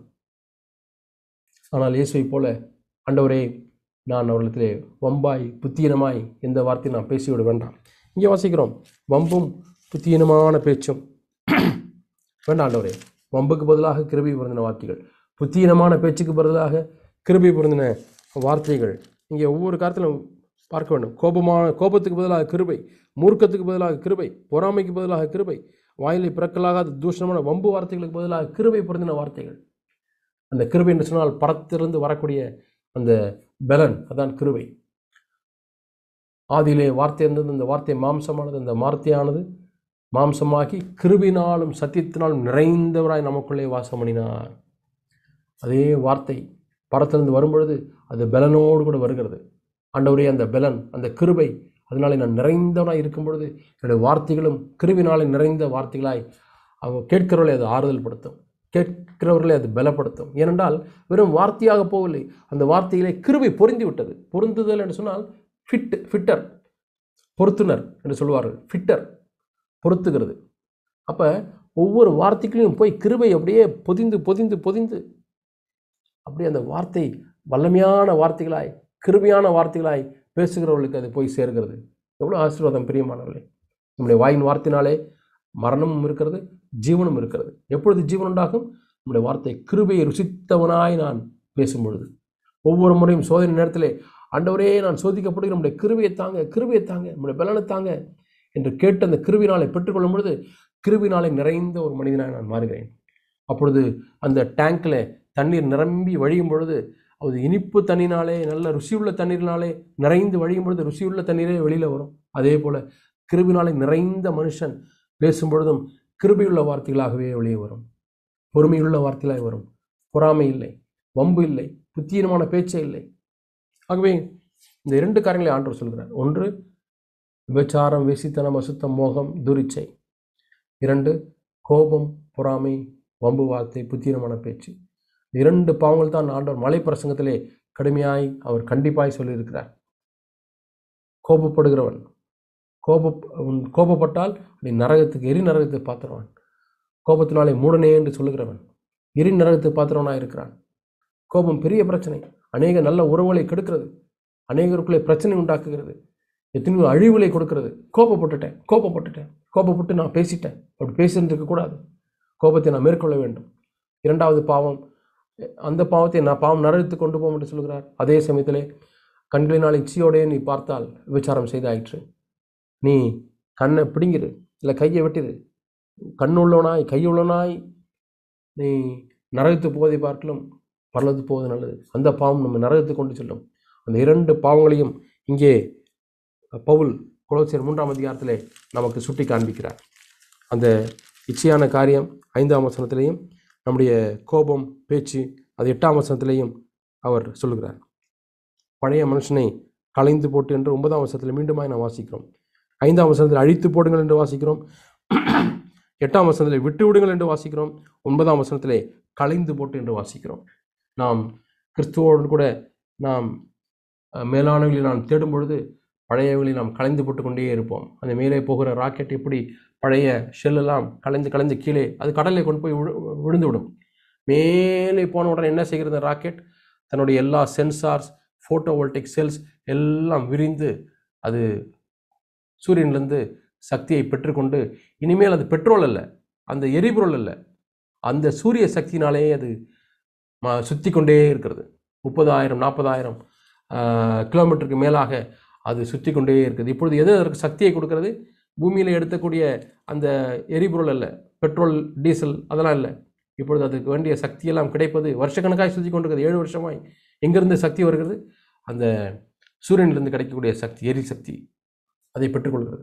ஆனால் இயேசுவை போல ஆண்டவரே நான் அவர்களிடத்திலே வம்பாய் புத்தீனமாய் எந்த வார்த்தையும் நான் பேசிவிட வேண்டாம் இங்கே வாசிக்கிறோம் வம்பும் புத்தீனமான பேச்சும் வேண்டாம் ஆண்டவரே வம்புக்கு பதிலாக கிருபை பொருந்தின வார்த்தைகள் புத்தீனமான பேச்சுக்கு பதிலாக கிருபை பொருந்தின வார்த்தைகள் இங்கே ஒவ்வொரு காலத்திலும் பார்க்க வேண்டும் கோபமான கோபத்துக்கு பதிலாக கிருபை மூர்க்கத்துக்கு பதிலாக கிருபை பொறாமைக்கு பதிலாக கிருபை வாயிலை பிறக்கலாகாத தூஷணமான வம்பு வார்த்தைகளுக்கு பதிலாக கிருபை பொருந்தின வார்த்தைகள் அந்த கிருபை என்று சொன்னால் பரத்திலிருந்து வரக்கூடிய அந்த பலன் அதான் கிருபை ஆதியிலே வார்த்தை இருந்தது அந்த வார்த்தை மாம்சமானது அந்த வார்த்தையானது மாம்சமாகி கிருபினாலும் சத்தியத்தினாலும் நிறைந்தவராய் நமக்குள்ளே வாசம் பண்ணினார் அதே வார்த்தை பரத்திலிருந்து வரும்பொழுது அது பலனோடு கூட வருகிறது ஆண்டவரே அந்த பலன் அந்த கிருபை அதனாலே நான் நிறைந்தவனாய் இருக்கும் பொழுது என்னுடைய வார்த்தைகளும் கிருபினாலே நிறைந்த வார்த்தைகளாய் அவங்க கேட்கிறவர்களை அது ஆறுதல் படுத்தும் கேட்கிறவர்களை அது பலப்படுத்தும் ஏனென்றால் வெறும் வார்த்தையாக போகவில்லை அந்த வார்த்தையிலே கிருபை பொருந்தி விட்டது பொருந்துதல் என்று சொன்னால் ஃபிட் ஃபிட்டர் பொருத்துனர் என்று சொல்லுவார்கள் ஃபிட்டர் பொருத்துகிறது அப்போ ஒவ்வொரு வார்த்தைகளையும் போய் கிருபை அப்படியே பொதிந்து பொதிந்து பொதிந்து அப்படியே அந்த வார்த்தை வல்லமையான வார்த்தைகளாய் கிருபையான வார்த்தைகளாய் பேசுகிறவர்களுக்கு அது போய் சேர்கிறது எவ்வளோ ஆசீர்வாதம் பிரியமானவர்களே நம்முடைய வாயின் வார்த்தையினாலே மரணமும் இருக்கிறது ஜீவனும் இருக்கிறது எப்பொழுது ஜீவன் உண்டாகும் நம்முடைய வார்த்தை கிருபையை ருசித்தவனாய் நான் பேசும் பொழுது ஒவ்வொரு முறையும் சோதனை நேரத்திலே ஆண்டவரே நான் சோதிக்கப்படுகிற நம்முடைய கிருபையை தாங்க கிருபையை தாங்க நம்முடைய பலனை தாங்க என்று கேட்டு அந்த கிருபினாலை பெற்றுக்கொள்ளும் பொழுது கிருபினாலை நிறைந்த ஒரு மனிதனாக நான் மாறுகிறேன் அப்பொழுது அந்த டேங்கில் தண்ணீர் நிரம்பி வழியும் பொழுது அது இனிப்பு தண்ணினாலே நல்ல ருசியுள்ள தண்ணீரினாலே நிறைந்து வழியும் பொழுது ருசியுள்ள தண்ணீரே வெளியில் வரும் அதே போல் கிருபினாலே நிறைந்த மனுஷன் பேசும் பொழுதும் கிருபியுள்ள வார்த்தைகளாகவே வெளியே வரும் பொறுமையுள்ள வார்த்தைகளாக வரும் பொறாமை இல்லை வம்பு இல்லை புத்தீனமான பேச்சே இல்லை ஆகவே இந்த இரண்டு காரியங்களை ஆண்டவர் சொல்கிறார் ஒன்று விபச்சாரம் வேசித்தனம் அசுத்தம் மோகம் துரிச்சை இரண்டு கோபம் பொறாமை வம்பு வார்த்தை புத்தீனமான பேச்சு இரண்டு பாவங்கள் தான் ஆண்டவர் மலை பிரசங்கத்திலே கடுமையாய் அவர் கண்டிப்பாய் சொல்லியிருக்கிறார் கோபப்படுகிறவன் கோப உன் கோபப்பட்டால் நீ நரகத்துக்கு எரி நரகத்தை பார்த்துருவான் கோபத்தினாலே மூடனே என்று சொல்லுகிறவன் எரி நரகத்தை பார்த்துறவனாக இருக்கிறான் கோபம் பெரிய பிரச்சனை அநேக நல்ல உறவுகளை கெடுக்கிறது அநேகருக்குள்ளே பிரச்சனை உண்டாக்குகிறது எத்தனையோ அழிவுகளை கொடுக்கிறது கோபப்பட்டுட்டேன் கோபப்பட்டுட்டேன் கோபப்பட்டு நான் பேசிட்டேன் அப்படி பேசியிருந்திருக்க கூடாது கோபத்தை நான் மேற்கொள்ள வேண்டும் இரண்டாவது பாவம் அந்த பாவத்தை நான் பாவம் நரகத்து கொண்டு போவோம் என்று சொல்கிறார் அதே சமயத்திலே கண்களினால் இச்சையோடே நீ பார்த்தால் விபச்சாரம் செய்தாயிற்று நீ கண்ணை பிடிங்கிரு இல்லை கையை வெட்டிரு கண்ணுள்ளவனாய் கையுள்ளவனாய் நீ நரகத்து போவதை பார்க்கலும் பரலத்து போவது நல்லது அந்த பாவம் நம்ம நரகத்து கொண்டு செல்லும் அந்த இரண்டு பாவங்களையும் இங்கே பவுல் குலோசியர் மூன்றாம் அதிகாரத்திலே நமக்கு சுட்டி காண்பிக்கிறார் அந்த இச்சையான காரியம் ஐந்தாம் வசனத்திலேயும் நம்முடைய கோபம் பேச்சு அது எட்டாம் வசனத்திலேயும் அவர் சொல்லுகிறார் பழைய மனுஷனை களைந்து போட்டு என்று ஒன்பதாம் வசனத்தில் மீண்டுமாய் நாம் வாசிக்கிறோம் ஐந்தாம் வசனத்தில் அழித்து போடுங்கள் என்று வாசிக்கிறோம் எட்டாம் வசனத்தில் விட்டு விடுங்கள் என்று வாசிக்கிறோம் ஒன்பதாம் வசனத்திலே களைந்து போட்டு என்று வாசிக்கிறோம் நாம் கிறிஸ்துவோடு கூட நாம் அஹ், மேலானவர்களை நாம் தேடும் பொழுது பழையவர்களை நாம் கலைந்து போட்டு கொண்டே இருப்போம் அந்த மேலே போகிற ராக்கெட் எப்படி பழைய ஷெல்லெல்லாம் கலைந்து கலைந்து கீழே அது கடலில் கொண்டு போய் விழு விழுந்து விடும் மேலே போன உடனே என்ன செய்கிறது ராக்கெட் தன்னுடைய எல்லா சென்சார்ஸ் ஃபோட்டோ வோல்டிக் செல்ஸ் எல்லாம் விரிந்து அது சூரியன்லேருந்து சக்தியை பெற்றுக்கொண்டு இனிமேல் அது பெட்ரோல் அல்ல அந்த எரிபொருள் அல்ல அந்த சூரிய சக்தியினாலேயே அது ம சுற்றி கொண்டே இருக்கிறது முப்பதாயிரம் நாற்பதாயிரம் கிலோமீட்டருக்கு மேலாக அது சுற்றி கொண்டே இருக்குது இப்பொழுது எது அதற்கு சக்தியை கொடுக்கிறது பூமியில் எடுக்கக்கூடிய அந்த எரிபொருள் அல்ல பெட்ரோல் டீசல் அதெல்லாம் இல்லை இப்பொழுது அதுக்கு வேண்டிய சக்தியெல்லாம் கிடைப்பது வருஷக்கணக்காக சுற்றி கொண்டிருக்கிறது ஏழு வருஷமாய் எங்கிருந்து சக்தி வருகிறது அந்த சூரியனிலிருந்து கிடைக்கக்கூடிய சக்தி எரிசக்தி அதை பெற்றுக்கொள்கிறது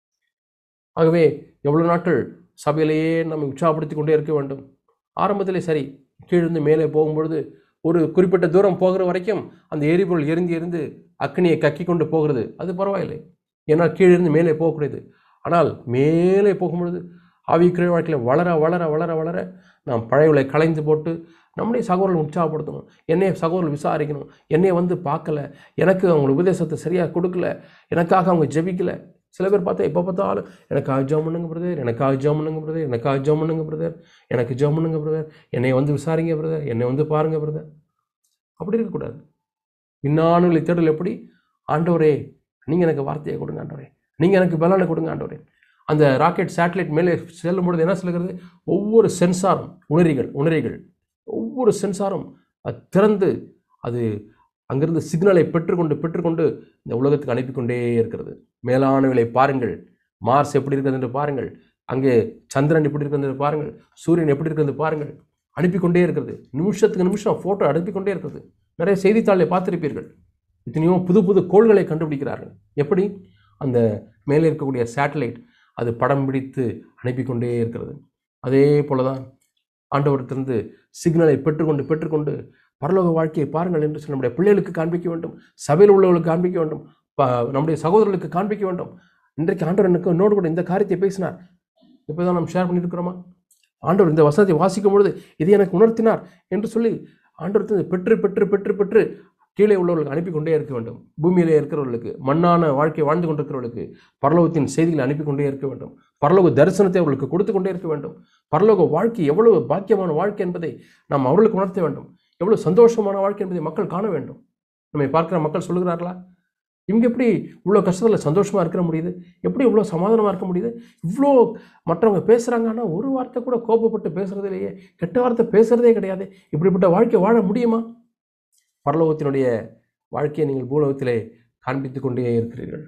ஆகவே எவ்வளோ நாட்கள் சபையிலேயே நம்ம உற்சாகப்படுத்தி கொண்டே இருக்க வேண்டும் ஆரம்பத்திலே சரி கீழிருந்து மேலே போகும்பொழுது ஒரு குறிப்பிட்ட தூரம் போகிற வரைக்கும் அந்த எரிபொருள் எரிந்து எரிந்து அக்னியை கக்கி கொண்டு போகிறது அது பரவாயில்லை ஏன்னால் கீழிருந்து மேலே போகக்கூடியது ஆனால் மேலே போகும்பொழுது ஆவிக்குரிய வாழ்க்கையில் வளர வளர வளர வளர நாம் பழையவளை களைந்து போட்டு நம்முடைய சகோதரர்கள் உற்சாகப்படுத்தணும் என்னைய சகோதரர்கள் விசாரிக்கணும் என்னைய வந்து பார்க்கல எனக்கு அவங்க உபதேசத்தை சரியாக கொடுக்கல எனக்காக அவங்க ஜெபிக்கல சில பேர் பார்த்தா எப்போ பார்த்தாலும் எனக்காக ஜெபம் பண்ணுங்க பிரதர் எனக்காக ஜெபம் பண்ணுங்க பிரதர் எனக்காக ஜெபம் பண்ணுங்க பிரதர் எனக்கு ஜெபம் பண்ணுங்க பிரதர் என்னை வந்து விசாரிங்க பிரதர் என்னை வந்து பாருங்க பிரதர் அப்படி இருக்கக்கூடாது இன்னானுகளை தேடல் எப்படி ஆண்டவரே நீங்கள் எனக்கு வார்த்தையை கொடுங்க ஆண்டவரே நீங்கள் எனக்கு பலனை கொடுங்க ஆண்டவரே அந்த ராக்கெட் சேட்டலைட் மேலே செல்லும் பொழுது என்ன சொல்கிறது ஒவ்வொரு சென்சாரும் உணரிகள் உணரிகள் ஒவ்வொரு சென்சாரும் அது திறந்து அது அங்கிருந்து சிக்னலை பெற்றுக்கொண்டு பெற்றுக்கொண்டு இந்த உலகத்துக்கு அனுப்பி கொண்டே இருக்கிறது மேலானவர்களை பாருங்கள் மார்ஸ் எப்படி இருக்கிறது என்று பாருங்கள் அங்கே சந்திரன் எப்படி இருக்கிறது என்று பாருங்கள் சூரியன் எப்படி இருக்கிறது பாருங்கள் அனுப்பி கொண்டே இருக்கிறது நிமிஷத்துக்கு நிமிஷம் ஃபோட்டோ அனுப்பி கொண்டே இருக்கிறது நிறைய செய்தித்தாளை பார்த்திருப்பீர்கள் எத்தனையோ புது புது கோள்களை கண்டுபிடிக்கிறார்கள் எப்படி அந்த மேலே இருக்கக்கூடிய சேட்டலைட் அது படம் பிடித்து அனுப்பி கொண்டே இருக்கிறது அதே போல தான் ஆண்டவரத்திலிருந்து சிக்னலை பெற்றுக்கொண்டு பெற்றுக்கொண்டு பரலோக வாழ்க்கையை பாருங்கள் என்று சொல்லி நம்முடைய பிள்ளைகளுக்கு காண்பிக்க வேண்டும் சபையில் உள்ளவர்களுக்கு காண்பிக்க வேண்டும் ப நம்முடைய சகோதரர்களுக்கு காண்பிக்க வேண்டும் இன்றைக்கு ஆண்டவர் எனக்கு என்னோடு கூட இந்த காரியத்தை பேசினார் இப்போ தான் நம்ம ஷேர் பண்ணியிருக்கிறோமா ஆண்டவர் இந்த வசனத்தை வாசிக்கும் பொழுது இதை எனக்கு உணர்த்தினார் என்று சொல்லி ஆண்டவர் பெற்று பெற்று பெற்று பெற்று கீழே உள்ளவர்களுக்கு அனுப்பி கொண்டே இருக்க வேண்டும் பூமியிலே இருக்கிறவர்களுக்கு மண்ணான வாழ்க்கை வாழ்ந்து கொண்டிருக்கிறவர்களுக்கு பரலோகத்தின் செய்திகளை அனுப்பி கொண்டே இருக்க வேண்டும் பரலோக தரிசனத்தை அவர்களுக்கு கொடுத்து கொண்டே இருக்க வேண்டும் பரலோக வாழ்க்கை எவ்வளவு பாக்கியமான வாழ்க்கை என்பதை நாம் அவர்களுக்கு உணர்த்த வேண்டும் எவ்வளவு சந்தோஷமான வாழ்க்கை என்பதை மக்கள் காண வேண்டும் நம்மை பார்க்கிற மக்கள் சொல்லுகிறார்களா இவங்க எப்படி இவ்வளோ கஷ்டத்தில் சந்தோஷமாக இருக்கிற முடியுது எப்படி இவ்வளோ சமாதானமாக இருக்க முடியுது இவ்வளோ மற்றவங்க பேசுகிறாங்க ஆனால் ஒரு வார்த்தை கூட கோபப்பட்டு பேசுகிறதே இல்லையே கெட்ட வார்த்தை பேசுகிறதே கிடையாது இப்படிப்பட்ட வாழ்க்கை வாழ முடியுமா பரலோகத்தினுடைய வாழ்க்கையை நீங்கள் பூலோகத்திலே காண்பித்து கொண்டே இருக்கிறீர்கள்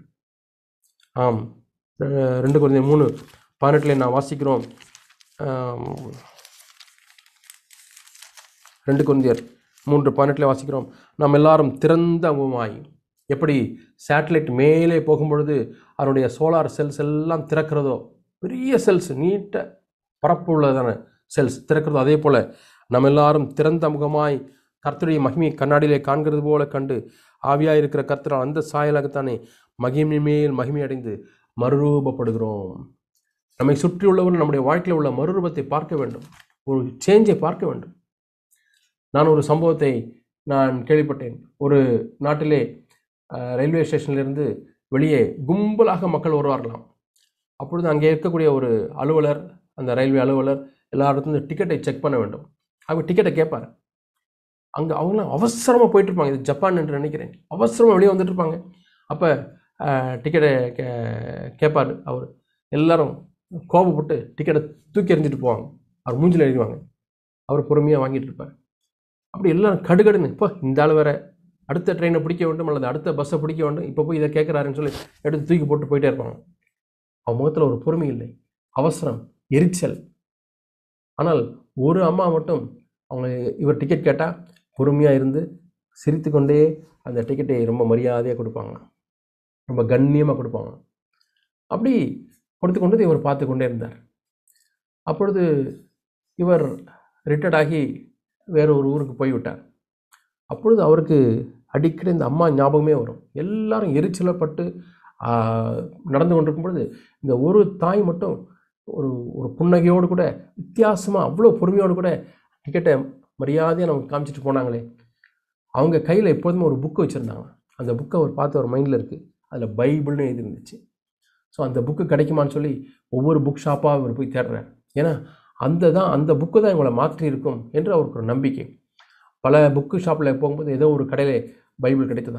ஆம் அஹ் ரெண்டு குழந்தை மூணு பதினெட்டில் நான் வாசிக்கிறோம் ஆம், ரெண்டு குழந்தையர் மூன்று பதினெட்டில் வாசிக்கிறோம் நாம் எல்லாரும் திறந்த முகமாய் எப்படி சேட்டலைட் மேலே போகும்பொழுது அதனுடைய சோலார் செல்ஸ் எல்லாம் திறக்கிறதோ பெரிய செல்ஸ் நீட்ட பரப்பு உள்ளதான செல்ஸ் திறக்கிறதோ அதே போல் நம்ம எல்லாரும் திறந்த முகமாய் கர்த்தருடைய மகிமையை கண்ணாடியிலே காண்கிறது போல கண்டு ஆவியாக இருக்கிற கர்த்தரால் அந்த சாயலாகத்தானே மகிமை மேல் மகிமை அடைந்து மறுரூபப்படுகிறோம் நம்மை சுற்றியுள்ளவர்கள் நம்முடைய வாழ்க்கையில் உள்ள மறுரூபத்தை பார்க்க வேண்டும் ஒரு சேஞ்சை பார்க்க வேண்டும் நான் ஒரு சம்பவத்தை நான் கேள்விப்பட்டேன் ஒரு நாட்டிலே அஹ், ரயில்வே ஸ்டேஷனிலிருந்து வெளியே கும்பலாக மக்கள் வருவார்களாம் அப்பொழுது அங்கே இருக்கக்கூடிய ஒரு அலுவலர் அந்த ரயில்வே அலுவலர் எல்லாருக்கும் டிக்கெட்டை செக் பண்ண வேண்டும் அவங்க டிக்கெட்டை கேட்பார் அங்கே அவங்களாம் அவசரமாக போயிட்டு இருப்பாங்க இது ஜப்பான் என்று நினைக்கிறேன் அவசரமாக வெளியே வந்துட்டு இருப்பாங்க அப்போ டிக்கெட்டை கே கேட்பார் அவர் எல்லாரும் கோபப்பட்டு டிக்கெட்டை தூக்கி எறிஞ்சிட்டு போவாங்க அவர் மூஞ்சில் எழுதிவாங்க அவர் பொறுமையாக வாங்கிட்டு இருப்பார் அப்படி எல்லாரும் கடுகடுன்னு இப்போ இந்த ஆள் வேற அடுத்த ட்ரெயினை பிடிக்க வேண்டும் அல்லது அடுத்த பஸ்ஸை பிடிக்க வேண்டும் இப்போ போய் இதை கேட்குறாருன்னு சொல்லி எடுத்து தூக்கி போட்டு போயிட்டே இருப்பாங்க அவன் முகத்தில் ஒரு பொறுமை இல்லை அவசரம் எரிச்சல் ஆனால் ஒரு அம்மா மட்டும் அவங்க இவர் டிக்கெட் கேட்டால் பொறுமையாக இருந்து சிரித்துக்கொண்டே அந்த டிக்கெட்டை ரொம்ப மரியாதையாக கொடுப்பாங்க ரொம்ப கண்ணியமாக கொடுப்பாங்க அப்படி கொடுத்து கொண்டு இவர் பார்த்து கொண்டே இருந்தார் அப்பொழுது இவர் ரிட்டையர்ட் ஆகி வேற ஒரு ஊருக்கு போய்விட்டார் அப்பொழுது அவருக்கு அடிக்கடி இந்த அம்மா ஞாபகமே வரும் எல்லாரும் எரிச்சலப்பட்டு ஆஹ், நடந்து கொண்டிருக்கும் பொழுது இந்த ஒரு தாய் மட்டும் ஒரு ஒரு புன்னகையோடு கூட வித்தியாசமாக அவ்வளோ பொறுமையோடு கூட டிக்கெட்டை மரியாதையாக நமக்கு காமிச்சிட்டு போனாங்களே அவங்க கையில் எப்போதுமே ஒரு புக்கு வச்சுருந்தாங்க அந்த புக்கை அவர் பார்த்து ஒரு மைண்டில் இருக்குது அதில் பைபிள்னு எழுதி இருந்துச்சு ஸோ அந்த புக்கு கிடைக்குமான்னு சொல்லி ஒவ்வொரு புக் ஷாப்பாக அவர் போய் தேடுறார் ஏன்னா அந்த தான் அந்த புக்கு தான் இவங்களை மாற்றி இருக்கும் என்று அவருக்கு ஒரு நம்பிக்கை பல புக்கு ஷாப்பில் போகும்போது ஏதோ ஒரு கடையில் பைபிள் கிடைத்ததாம்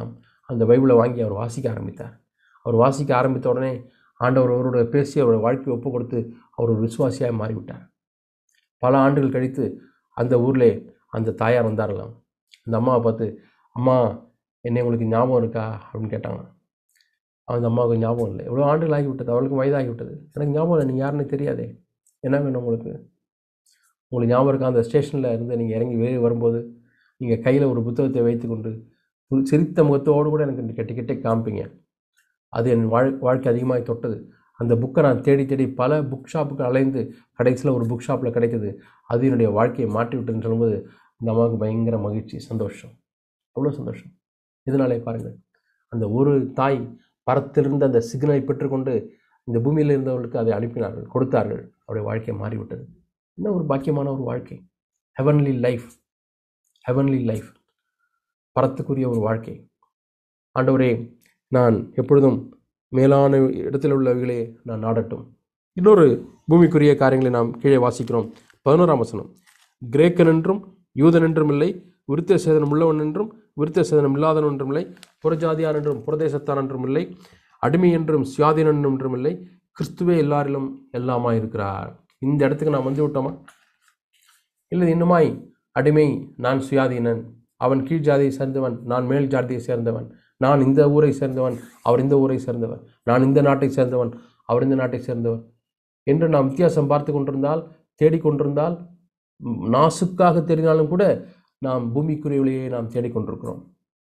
அந்த பைபிளை வாங்கி அவர் வாசிக்க ஆரம்பித்தார் அவர் வாசிக்க ஆரம்பித்த உடனே ஆண்டவர் அவரோட பேசி அவரோட வாழ்க்கையை ஒப்பு கொடுத்து அவர் ஒரு விசுவாசியாக மாறிவிட்டார் பல ஆண்டுகள் கழித்து அந்த ஊரில் அந்த தாயார் வந்தாரலாம் அந்த அம்மாவை பார்த்து அம்மா என்னை உங்களுக்கு ஞாபகம் இருக்கா அப்படின்னு கேட்டாங்க அந்த அம்மாவுக்கு ஞாபகம் இல்லை எவ்வளோ ஆண்டுகள் ஆகிவிட்டது அவளுக்கு வயதாகி விட்டது எனக்கு ஞாபகம் இல்லை நீங்கள் யாருன்னு தெரியாதே என்ன வேணும் உங்களுக்கு உங்களுக்கு ஞாபகம் இருக்கா அந்த ஸ்டேஷனில் இருந்து நீங்கள் இறங்கி வெளியே வரும்போது நீங்கள் கையில் ஒரு புத்தகத்தை வைத்துக்கொண்டு ஒரு சிரித்த முகத்தோடு கூட எனக்கு கெட்டி கெட்டி காமிப்பீங்க அது என் வாழ் வாழ்க்கை அதிகமாக தொட்டது அந்த புக்கை நான் தேடி தேடி பல புக் ஷாப்புக்கு அலைந்து கடைசியில் ஒரு புக் ஷாப்பில் கிடைக்குது அது என்னுடைய வாழ்க்கையை மாற்றி விட்டுன்னு சொல்லும்போது இந்த அம்மாவுக்கு பயங்கர மகிழ்ச்சி சந்தோஷம் அவ்வளோ சந்தோஷம் இதனாலே பாருங்கள் அந்த ஒரு தாய் பரத்திலிருந்து அந்த சிக்னலை பெற்றுக்கொண்டு இந்த பூமியில் இருந்தவர்களுக்கு அதை அனுப்பினார்கள் கொடுத்தார்கள் அவருடைய வாழ்க்கை மாறிவிட்டது என்ன ஒரு பாக்கியமான ஒரு வாழ்க்கை ஹெவன்லி லைஃப் ஹெவன்லி லைஃப் பரத்துக்குரிய ஒரு வாழ்க்கை ஆண்டவரே நான் எப்பொழுதும் மேலான இடத்தில் உள்ளவைகளே நான் நாடட்டும் இன்னொரு பூமிக்குரிய காரியங்களை நாம் கீழே வாசிக்கிறோம் பதினோராம் வசனம் கிரேக்கன் என்றும் யூதன் என்றும் இல்லை விருத்த சேதனம் உள்ளவன் என்றும் விருத்த சேதனம் இல்லாதவன் என்றும் இல்லை புறஜாதியான் என்றும் புரதேசத்தான் என்றும் இல்லை அடிமை என்றும் சுயாதீனன் என்றும் இல்லை கிறிஸ்துவே எல்லாரிலும் எல்லாமா இருக்கிறார் இந்த இடத்துக்கு நாம் வந்து விட்டோமா இல்லை இன்னுமாய் அடிமை நான் சுயாதீனன் அவன் கீழ் ஜாதியை சேர்ந்தவன் நான் மேல் ஜாதியை சேர்ந்தவன் நான் இந்த ஊரை சேர்ந்தவன் அவர் இந்த ஊரை சேர்ந்தவன் நான் இந்த நாட்டை சேர்ந்தவன் அவர் இந்த நாட்டை சேர்ந்தவன் என்று நாம் வித்தியாசம் பார்த்து கொண்டிருந்தால் தேடிக்கொண்டிருந்தால் ம், நாசுக்காக தெரிந்தாலும் கூட நாம் பூமிக்குரியவளையே நாம் தேடிக்கொண்டிருக்கிறோம்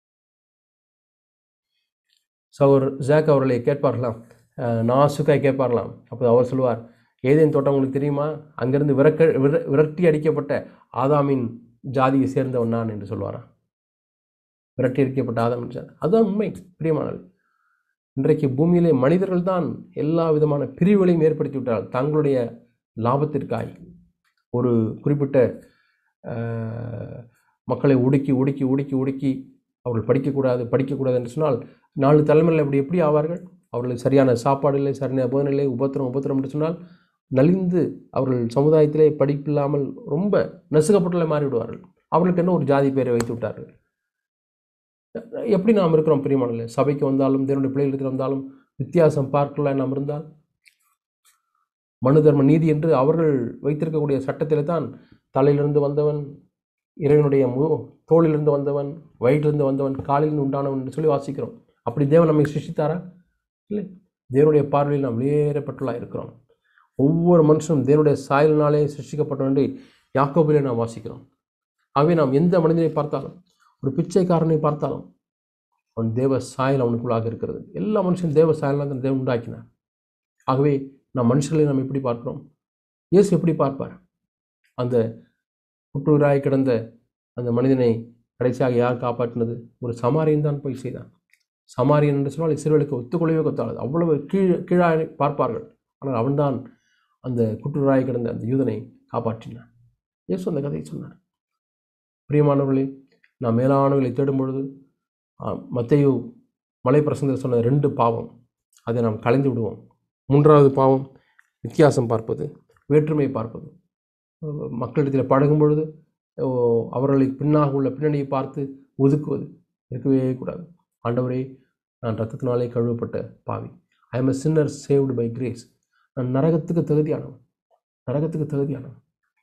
சகோர் ஜாக் அவர்களை கேட்பார்களாம் அஹ், நாசுக்காய் கேட்பார்களாம் அப்போ அவர் சொல்லுவார் ஏதேன் தோட்டம் உங்களுக்கு தெரியுமா அங்கிருந்து விரக்க விர விரட்டி அடிக்கப்பட்ட ஆதாமின் ஜாதியை சேர்ந்தவன் நான் என்று சொல்வாராம் விரட்டி அடிக்கப்பட்ட ஆதாமின் ஜாதி அதுதான் உண்மை பிரியமானது இன்றைக்கு பூமியிலே மனிதர்கள் தான் எல்லா விதமான பிரிவுகளையும் ஏற்படுத்தி விட்டார்கள் தங்களுடைய லாபத்திற்காய் ஒரு குறிப்பிட்ட அஹ், மக்களை ஒடுக்கி ஒடுக்கி ஒடுக்கி ஒடுக்கி அவர்கள் படிக்கக்கூடாது படிக்கக்கூடாது என்று சொன்னால் நாலு தலைமுறையில் அப்படி எப்படி ஆவார்கள் அவர்களுக்கு சரியான சாப்பாடு இல்லை சரியான போதனை இல்லை உபத்திரம் உபத்திரம் என்று சொன்னால் நலிந்து அவர்கள் சமுதாயத்திலே படிப்பில்லாமல் ரொம்ப நசுக்கப்பட்டுள்ள மாறிவிடுவார்கள் அவர்களுக்கு என்ன ஒரு ஜாதி பெயரை வைத்து விட்டார்கள் எப்படி நாம் இருக்கிறோம் பிரியமானல சபைக்கு வந்தாலும் தேவனுடைய பிள்ளைகளுக்கு வந்தாலும் வித்தியாசம் பார்க்கல நாம் இருந்தால் மனு தர்ம நீதி என்று அவர்கள் வைத்திருக்கக்கூடிய சட்டத்திலே தான் தலையிலிருந்து வந்தவன் இறைவனுடைய மு தோளிலிருந்து வந்தவன் வயிற்றிலிருந்து வந்தவன் காலிலிருந்து உண்டானவன் என்று சொல்லி வாசிக்கிறோம் அப்படி தேவன் நம்மை சிருஷ்டித்தாரா இல்லை தேவனுடைய பார்வையில் நாம் வெளியேறப்பட்டுள்ளா இருக்கிறோம் ஒவ்வொரு மனுஷனும் தேவனுடைய சாயலினாலே சிருஷ்டிக்கப்பட்டவன் என்று யாக்கோபிலே நாம் வாசிக்கிறோம் ஆகவே நாம் எந்த மனிதனை பார்த்தாலும் ஒரு பிச்சைக்காரனை பார்த்தாலும் அவன் தேவ சாயல் அவனுக்குள்ளாக இருக்கிறது எல்லா மனுஷனும் தேவ சாயலாக தான் தேவன் உண்டாக்கினார் ஆகவே நாம் மனுஷர்களை நாம் எப்படி பார்க்கிறோம் இயேசு எப்படி பார்ப்பார் அந்த குற்றூராய் கிடந்த அந்த மனிதனை கடைசியாக யார் காப்பாற்றினது ஒரு சமாரியன் தான் போய் செய்தான் சமாரியன் என்று சொன்னால் இஸ்ரேலுக்கு ஒத்துக்கொள்ளவே கொத்தாது அவ்வளவு கீழ் கீழாக பார்ப்பார்கள் ஆனால் அவன்தான் அந்த குற்றூராய் கிடந்த அந்த யூதனை காப்பாற்றினான் இயேசு அந்த கதையை சொன்னார் பிரியமானவர்களே நாம் மேலானவர்களை தேடும் பொழுது மத்தையோ மலை பிரசங்கத்தில் சொன்ன ரெண்டு பாவம் அதை நாம் கலைந்து விடுவோம் மூன்றாவது பாவம் வித்தியாசம் பார்ப்பது வேற்றுமை பார்ப்பது அஹ் மக்களிடத்தில் பழகும் பொழுது ஓ, அவர்களை பின்னாக உள்ள பின்னணியை பார்த்து ஒதுக்குவது இருக்கவே கூடாது ஆண்டவரே நான் ரத்தத்தினாலே கழுவப்பட்ட பாவி I am a sinner saved by grace நான் நரகத்துக்கு தகுதியானவன் நரகத்துக்கு தகுதியானவன்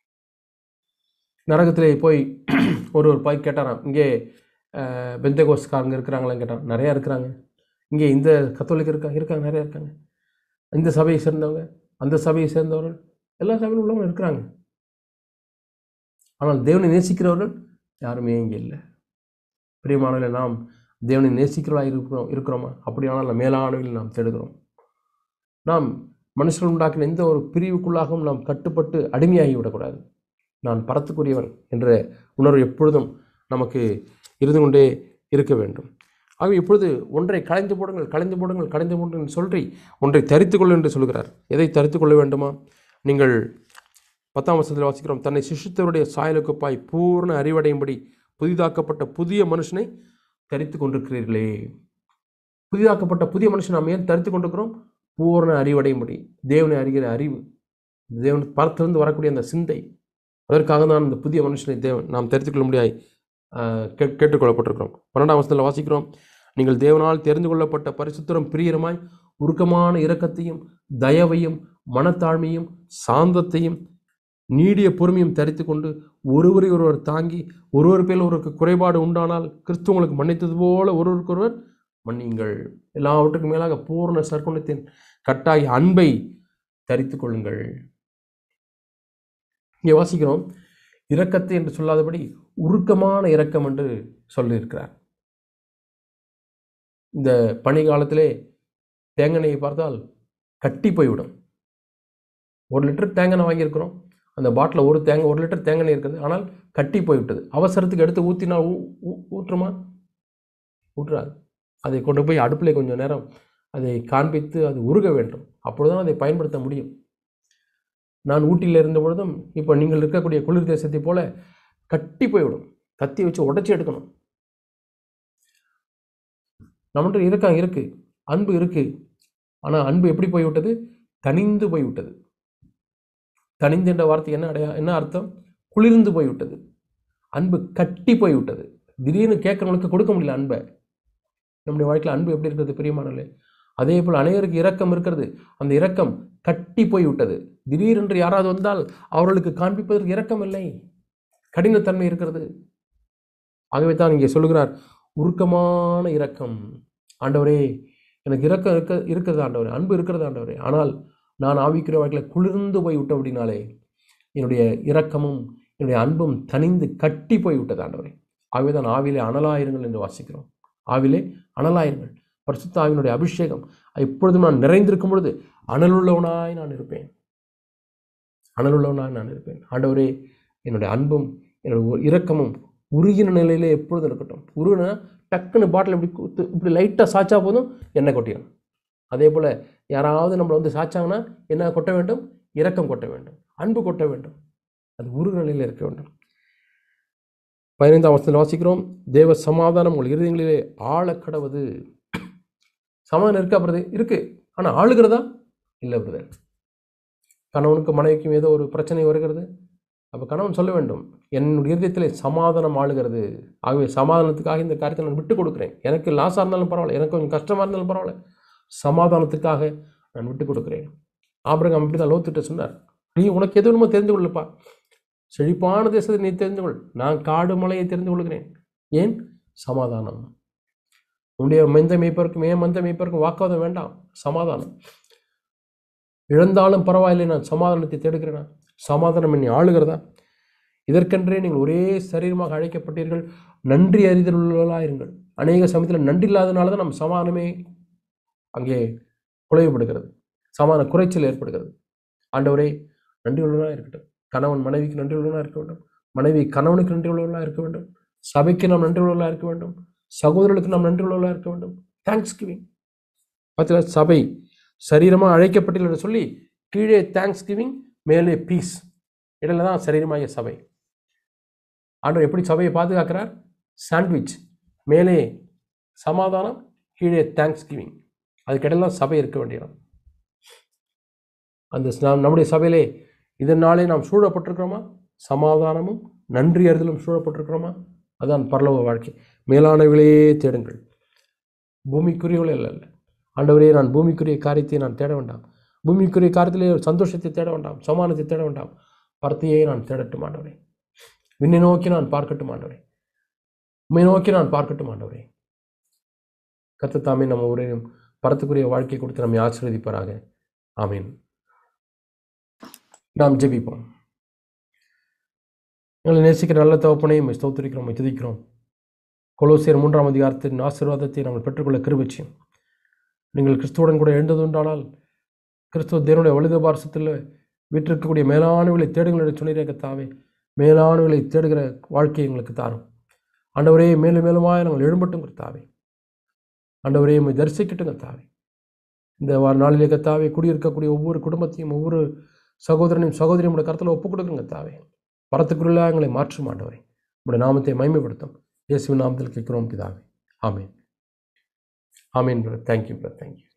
நரகத்திலே போய் ஒரு ஒரு பாய் கேட்டாராம் இங்கே பெந்தகோஸ்காரங்க இருக்கிறாங்களான்னு கேட்டான் நிறையா இருக்கிறாங்க இங்கே இந்த கத்தோலிக்க இருக்கா இருக்காங்க நிறையா இருக்காங்க இந்த சபையை சேர்ந்தவங்க அந்த சபையை சேர்ந்தவர்கள் எல்லா சபையிலும் உள்ளவங்க இருக்கிறாங்க ஆனால் தேவனை நேசிக்கிறவர்கள் யாருமே இங்கே இல்லை பிரியமானவர்களே நாம் தேவனை நேசிக்கிறவர்களாக இருக்கிறோம் இருக்கிறோமா அப்படியானால் நாம் மேலானவர்களை நாம் தேடுகிறோம் நாம் மனுஷர்கள் உண்டாக்கின எந்த ஒரு பிரிவுக்குள்ளாகவும் நாம் கட்டுப்பட்டு அடிமையாகி விடக்கூடாது நான் பரத்துக்குரியவன் என்ற உணர்வு எப்பொழுதும் நமக்கு இருந்து கொண்டே இருக்க வேண்டும் ஆகவே இப்பொழுது ஒன்றை கலைந்து போடுங்கள் கலைந்து போடுங்கள் கலைந்து போடுங்கள் என்று சொல்லி ஒன்றை தரித்து கொள் என்று சொல்கிறார் எதை தரித்து கொள்ள வேண்டுமா நீங்கள் பத்தாம் வருஷத்தில் வாசிக்கிறோம் தன்னை சிஷித்தவருடைய சாயலுக்குப்பாய் பூர்ண அறிவடையும்படி புதிதாக்கப்பட்ட புதிய மனுஷனை தரித்து கொண்டிருக்கிறீர்களே புதிதாக்கப்பட்ட புதிய மனுஷன் நாம் ஏன் தரித்து கொண்டிருக்கிறோம் பூர்ண அறிவடையும்படி தேவனை அறிகிற அறிவு தேவன் பரத்திலிருந்து வரக்கூடிய அந்த சிந்தை அதற்காக தான் இந்த புதிய மனுஷனை தேவன் நாம் தெரிந்து கொள்ள முடியாய் ஆஹ், கே கேட்டுக்கொள்ளப்பட்டிருக்கிறோம் பன்னெண்டாம் வருஷத்தில் வாசிக்கிறோம் நீங்கள் தேவனால் தெரிந்து கொள்ளப்பட்ட பரிசுத்தரும் பிரியருமாய் உருக்கமான இரக்கத்தையும் தயவையும் மனத்தாழ்மையும் சாந்தத்தையும் நீடிய பொறுமையும் தரித்து கொண்டு ஒருவரை ஒருவர் தாங்கி ஒருவர் பேர் ஒருவருக்கு குறைபாடு உண்டானால் கிறிஸ்து உங்களுக்கு மன்னித்தது போல ஒருவருக்கொருவர் மன்னியுங்கள் எல்லாவற்றுக்கும் மேலாக பூர்ண சர்க்குணத்தின் கட்டாய அன்பை தரித்து கொள்ளுங்கள் இங்கே வாசிக்கிறோம் இரக்கத்தை என்று சொல்லாதபடி உருக்கமான இரக்கம் என்று சொல்லியிருக்கிறார் இந்த பனி காலத்திலே தேங்காய் எண்ணெயை பார்த்தால் கட்டி போய்விடும் ஒரு லிட்டர் தேங்காய் எண்ணெய் வாங்கியிருக்கிறோம் அந்த பாட்டில் ஒரு தேங்காய் ஒரு லிட்டர் தேங்காய் எண்ணெய் இருக்குது ஆனால் கட்டி போய்விட்டது அவசரத்துக்கு எடுத்து ஊற்றினா ஊ ஊ- ஊற்றுமா ஊற்றாது அதை கொண்டு போய் அடுப்பில் கொஞ்சம் நேரம் அதை காண்பித்து அது உருக வேண்டும் அப்பொழுதுதான் அதை பயன்படுத்த முடியும் நான் ஊட்டியில் இருந்த பொழுதும் இப்போ நீங்கள் இருக்கக்கூடிய குளிர் தேசத்தை போல கட்டி போய்விடும் கத்தி வச்சு உடைச்சி எடுக்கணும் நம்மகிட்ட இருக்காங்க இருக்கு அன்பு இருக்கு ஆனால் அன்பு எப்படி போய்விட்டது தனிந்து போய்விட்டது தனிந்து என்ற வார்த்தை என்ன அடையா என்ன அர்த்தம் குளிர்ந்து போய்விட்டது அன்பு கட்டி போய்விட்டது திடீர்னு கேட்கறவங்களுக்கு கொடுக்க முடியல அன்பை நம்முடைய வாழ்க்கையில் அன்பு எப்படி இருக்கிறது பிரியமானலே அதே போல் அனைவருக்கு இரக்கம் இருக்கிறது அந்த இரக்கம் கட்டி போய்விட்டது திடீரென்று யாராவது வந்தால் அவர்களுக்கு காண்பிப்பதற்கு இரக்கம் இல்லை கடினத்தன்மை இருக்கிறது ஆகவே தான் இங்கே சொல்லுகிறார் உருக்கமான இரக்கம் ஆண்டவரே எனக்கு இரக்கம் இருக்க இருக்கிறது ஆண்டவரே அன்பு இருக்கிறது ஆண்டவரே ஆனால் நான் ஆவிக்கிற வாழ்க்கையில் குளிர்ந்து போய் விட்ட அப்படின்னாலே என்னுடைய இரக்கமும் என்னுடைய அன்பும் தனிந்து கட்டி போய் விட்டது ஆண்டவரே ஆகவே தான் ஆவிலே அனலாயிருங்கள் என்று வாசிக்கிறோம் ஆவிலே அனலாயிருங்கள் பரிசுத்த ஆவியினுடைய அபிஷேகம் எப்பொழுதும் நான் நிறைந்திருக்கும் பொழுது அனலுள்ளவனாய் நான் இருப்பேன் அனலுள்ளவனாய் நான் இருப்பேன் ஆண்டவரே என்னுடைய அன்பும் என்னுடைய இரக்கமும் உருகின நிலையிலே எப்பொழுதும் இருக்கட்டும் உருகினா டக்குன்னு பாட்டில் இப்படி குத்து இப்படி லைட்டாக சாய்ச்சா போதும் எண்ணெய் கொட்டிடும் அதே போல் யாராவது நம்மளை வந்து சாய்ச்சாங்கன்னா என்ன கொட்ட வேண்டும் இரக்கம் கொட்ட வேண்டும் அன்பு கொட்ட வேண்டும் அது உருகின நிலையில் இருக்க வேண்டும் பதினைந்தாம் வருஷத்தில் வாசிக்கிறோம் தேவ சமாதானம் உங்கள் இருதயங்களிலே ஆழ கடவுது சமாதானம் இருக்கா பிரதர் இருக்கு ஆனால் ஆளுகிறதா இல்லை பிரதர் கணவனுக்கு மனைவிக்கும் ஏதோ ஒரு பிரச்சனை வருகிறது அப்போ கணவன் சொல்ல வேண்டும் என்னுடைய இருதயத்திலே சமாதானம் ஆளுகிறது ஆகவே சமாதானத்துக்காக இந்த காரியத்தை நான் விட்டு கொடுக்குறேன் எனக்கு லாஸாக இருந்தாலும் பரவாயில்ல எனக்கு கொஞ்சம் கஷ்டமாக இருந்தாலும் பரவாயில்ல சமாதானத்துக்காக நான் விட்டு கொடுக்குறேன் ஆபிரகாம் அப்படி தான் லோத்துட்டு சொன்னார் நீ உனக்கு எது வேணுமோ தெரிந்து கொள்ளுப்பா செழிப்பான தேசத்தை நீ தெரிந்து கொள் நான் காடு மலையை தெரிந்து கொள்கிறேன் ஏன் சமாதானம் உன்னுடைய மெந்த மேய்ப்பருக்கும் ஏன் மந்த மேய்ப்பருக்கும் வாக்குவாதம் வேண்டாம் சமாதானம் இழந்தாலும் பரவாயில்லை நான் சமாதானத்தை தேடுகிறேனா சமாதானம் என்னை ஆளுகிறதா இதற்கென்றே நீங்கள் ஒரே சரீரமாக அழைக்கப்பட்டீர்கள் நன்றி அறிதல் உள்ளவர்களாயிருங்கள் அநேக சமயத்தில் நன்றி இல்லாதனால தான் நம்ம சமாதானமே அங்கே குலைவுபடுகிறது சமாதான குறைச்சல் ஏற்படுகிறது ஆண்டவரே நன்றி உள்ளவனாக இருக்கட்டும் கணவன் மனைவிக்கு நன்றி உள்ளவனாக இருக்க வேண்டும் மனைவி கணவனுக்கு நன்றி உள்ளவர்களாக இருக்க வேண்டும் சபைக்கு நாம் நன்றி உள்ளவர்களாக இருக்க வேண்டும் சகோதரர்களுக்கு நாம் நன்றி உள்ளவர்களாக இருக்க வேண்டும் தேங்க்ஸ் கிவிங் பார்த்தீங்களா சபை சரீரமாக அழைக்கப்பட்டில் என்று சொல்லி கீழே தேங்க்ஸ் கிவிங் மேலே பீஸ் இடையில தான் சரீரமாகிய சபை ஆண்டவர் எப்படி சபையை பாதுகாக்கிறார் சாண்ட்விச் மேலே சமாதானம் கீழே தேங்க்ஸ் கிவிங் அதுக்கிடையில தான் சபை இருக்க வேண்டியது அந்த நாம் நம்முடைய சபையிலே இதனாலே நாம் சூழப்பட்டிருக்கிறோமா சமாதானமும் நன்றி அறிதலும் சூழப்பட்டிருக்கிறோமா அதான் பரலோக வாழ்க்கை மேலானவர்களே தேடுங்கள் பூமிக்குரியவளே இல்லை இல்லை ஆண்டவரே நான் பூமிக்குரிய காரியத்தை நான் தேட வேண்டாம் பூமிக்குரிய காரியத்திலே ஒரு சந்தோஷத்தை தேட வேண்டாம் சமானத்தை தேட வேண்டாம் பரத்தையே நான் தேடட்டும் ஆண்டவரே விண்ணை நோக்கி நான் பார்க்கட்டும் ஆண்டவரே உண்மை நோக்கி நான் பார்க்கட்டும் ஆண்டவரே கத்தத்தாமே நம்ம ஒரு பரத்துக்குரிய வாழ்க்கை கொடுத்து நம்மை ஆசீர்வதிப்பாராக ஆமீன் நாம் ஜெபிப்போம் எங்களை நேசிக்கிற நல்ல தகப்பனை உம்மை ஸ்தோத்திரிக்கிறோம் உம்மை துதிக்கிறோம் கொலோசியர் மூன்றாம் அதிகாரத்தின் ஆசீர்வாதத்தை நாங்கள் பெற்றுக்கொள்ள கிருபிச்சோம் நீங்கள் கிறிஸ்துவுடன் கூட எழுந்ததுண்டானால் கிறிஸ்துவ தேவனுடைய வலுத பாரசத்தில் வீட்டிருக்கக்கூடிய மேலானவர்களை தேடுங்கள் என்று சொன்னீரே கத்தாவே மேலானவர்களை தேடுகிற வாழ்க்கையை எங்களுக்கு தாரும் ஆண்டவரே மேலும் மேலுமாய் நாங்கள் எழும்பட்டும் கர்த்தாவே ஆண்டவரே உம்மை தரிசிக்கட்டும் கர்த்தாவே இந்த வார நாளிலே கத்தாவே குடியிருக்கக்கூடிய ஒவ்வொரு குடும்பத்தையும் ஒவ்வொரு சகோதரனையும் சகோதரியும் உடைய கருத்தில் ஒப்புக் கொடுக்குங்க கத்தாவே பரத்துக்குள்ள எங்களை மாற்றும் ஆண்டவரே உடைய நாமத்தை மைமைப்படுத்தும் இயேசுவின் நாமத்தில் கேட்கிறோம் பிதாவே ஆமீன் ஆமீன் பிரதர் தேங்க்யூ பிரதர் தேங்க்யூ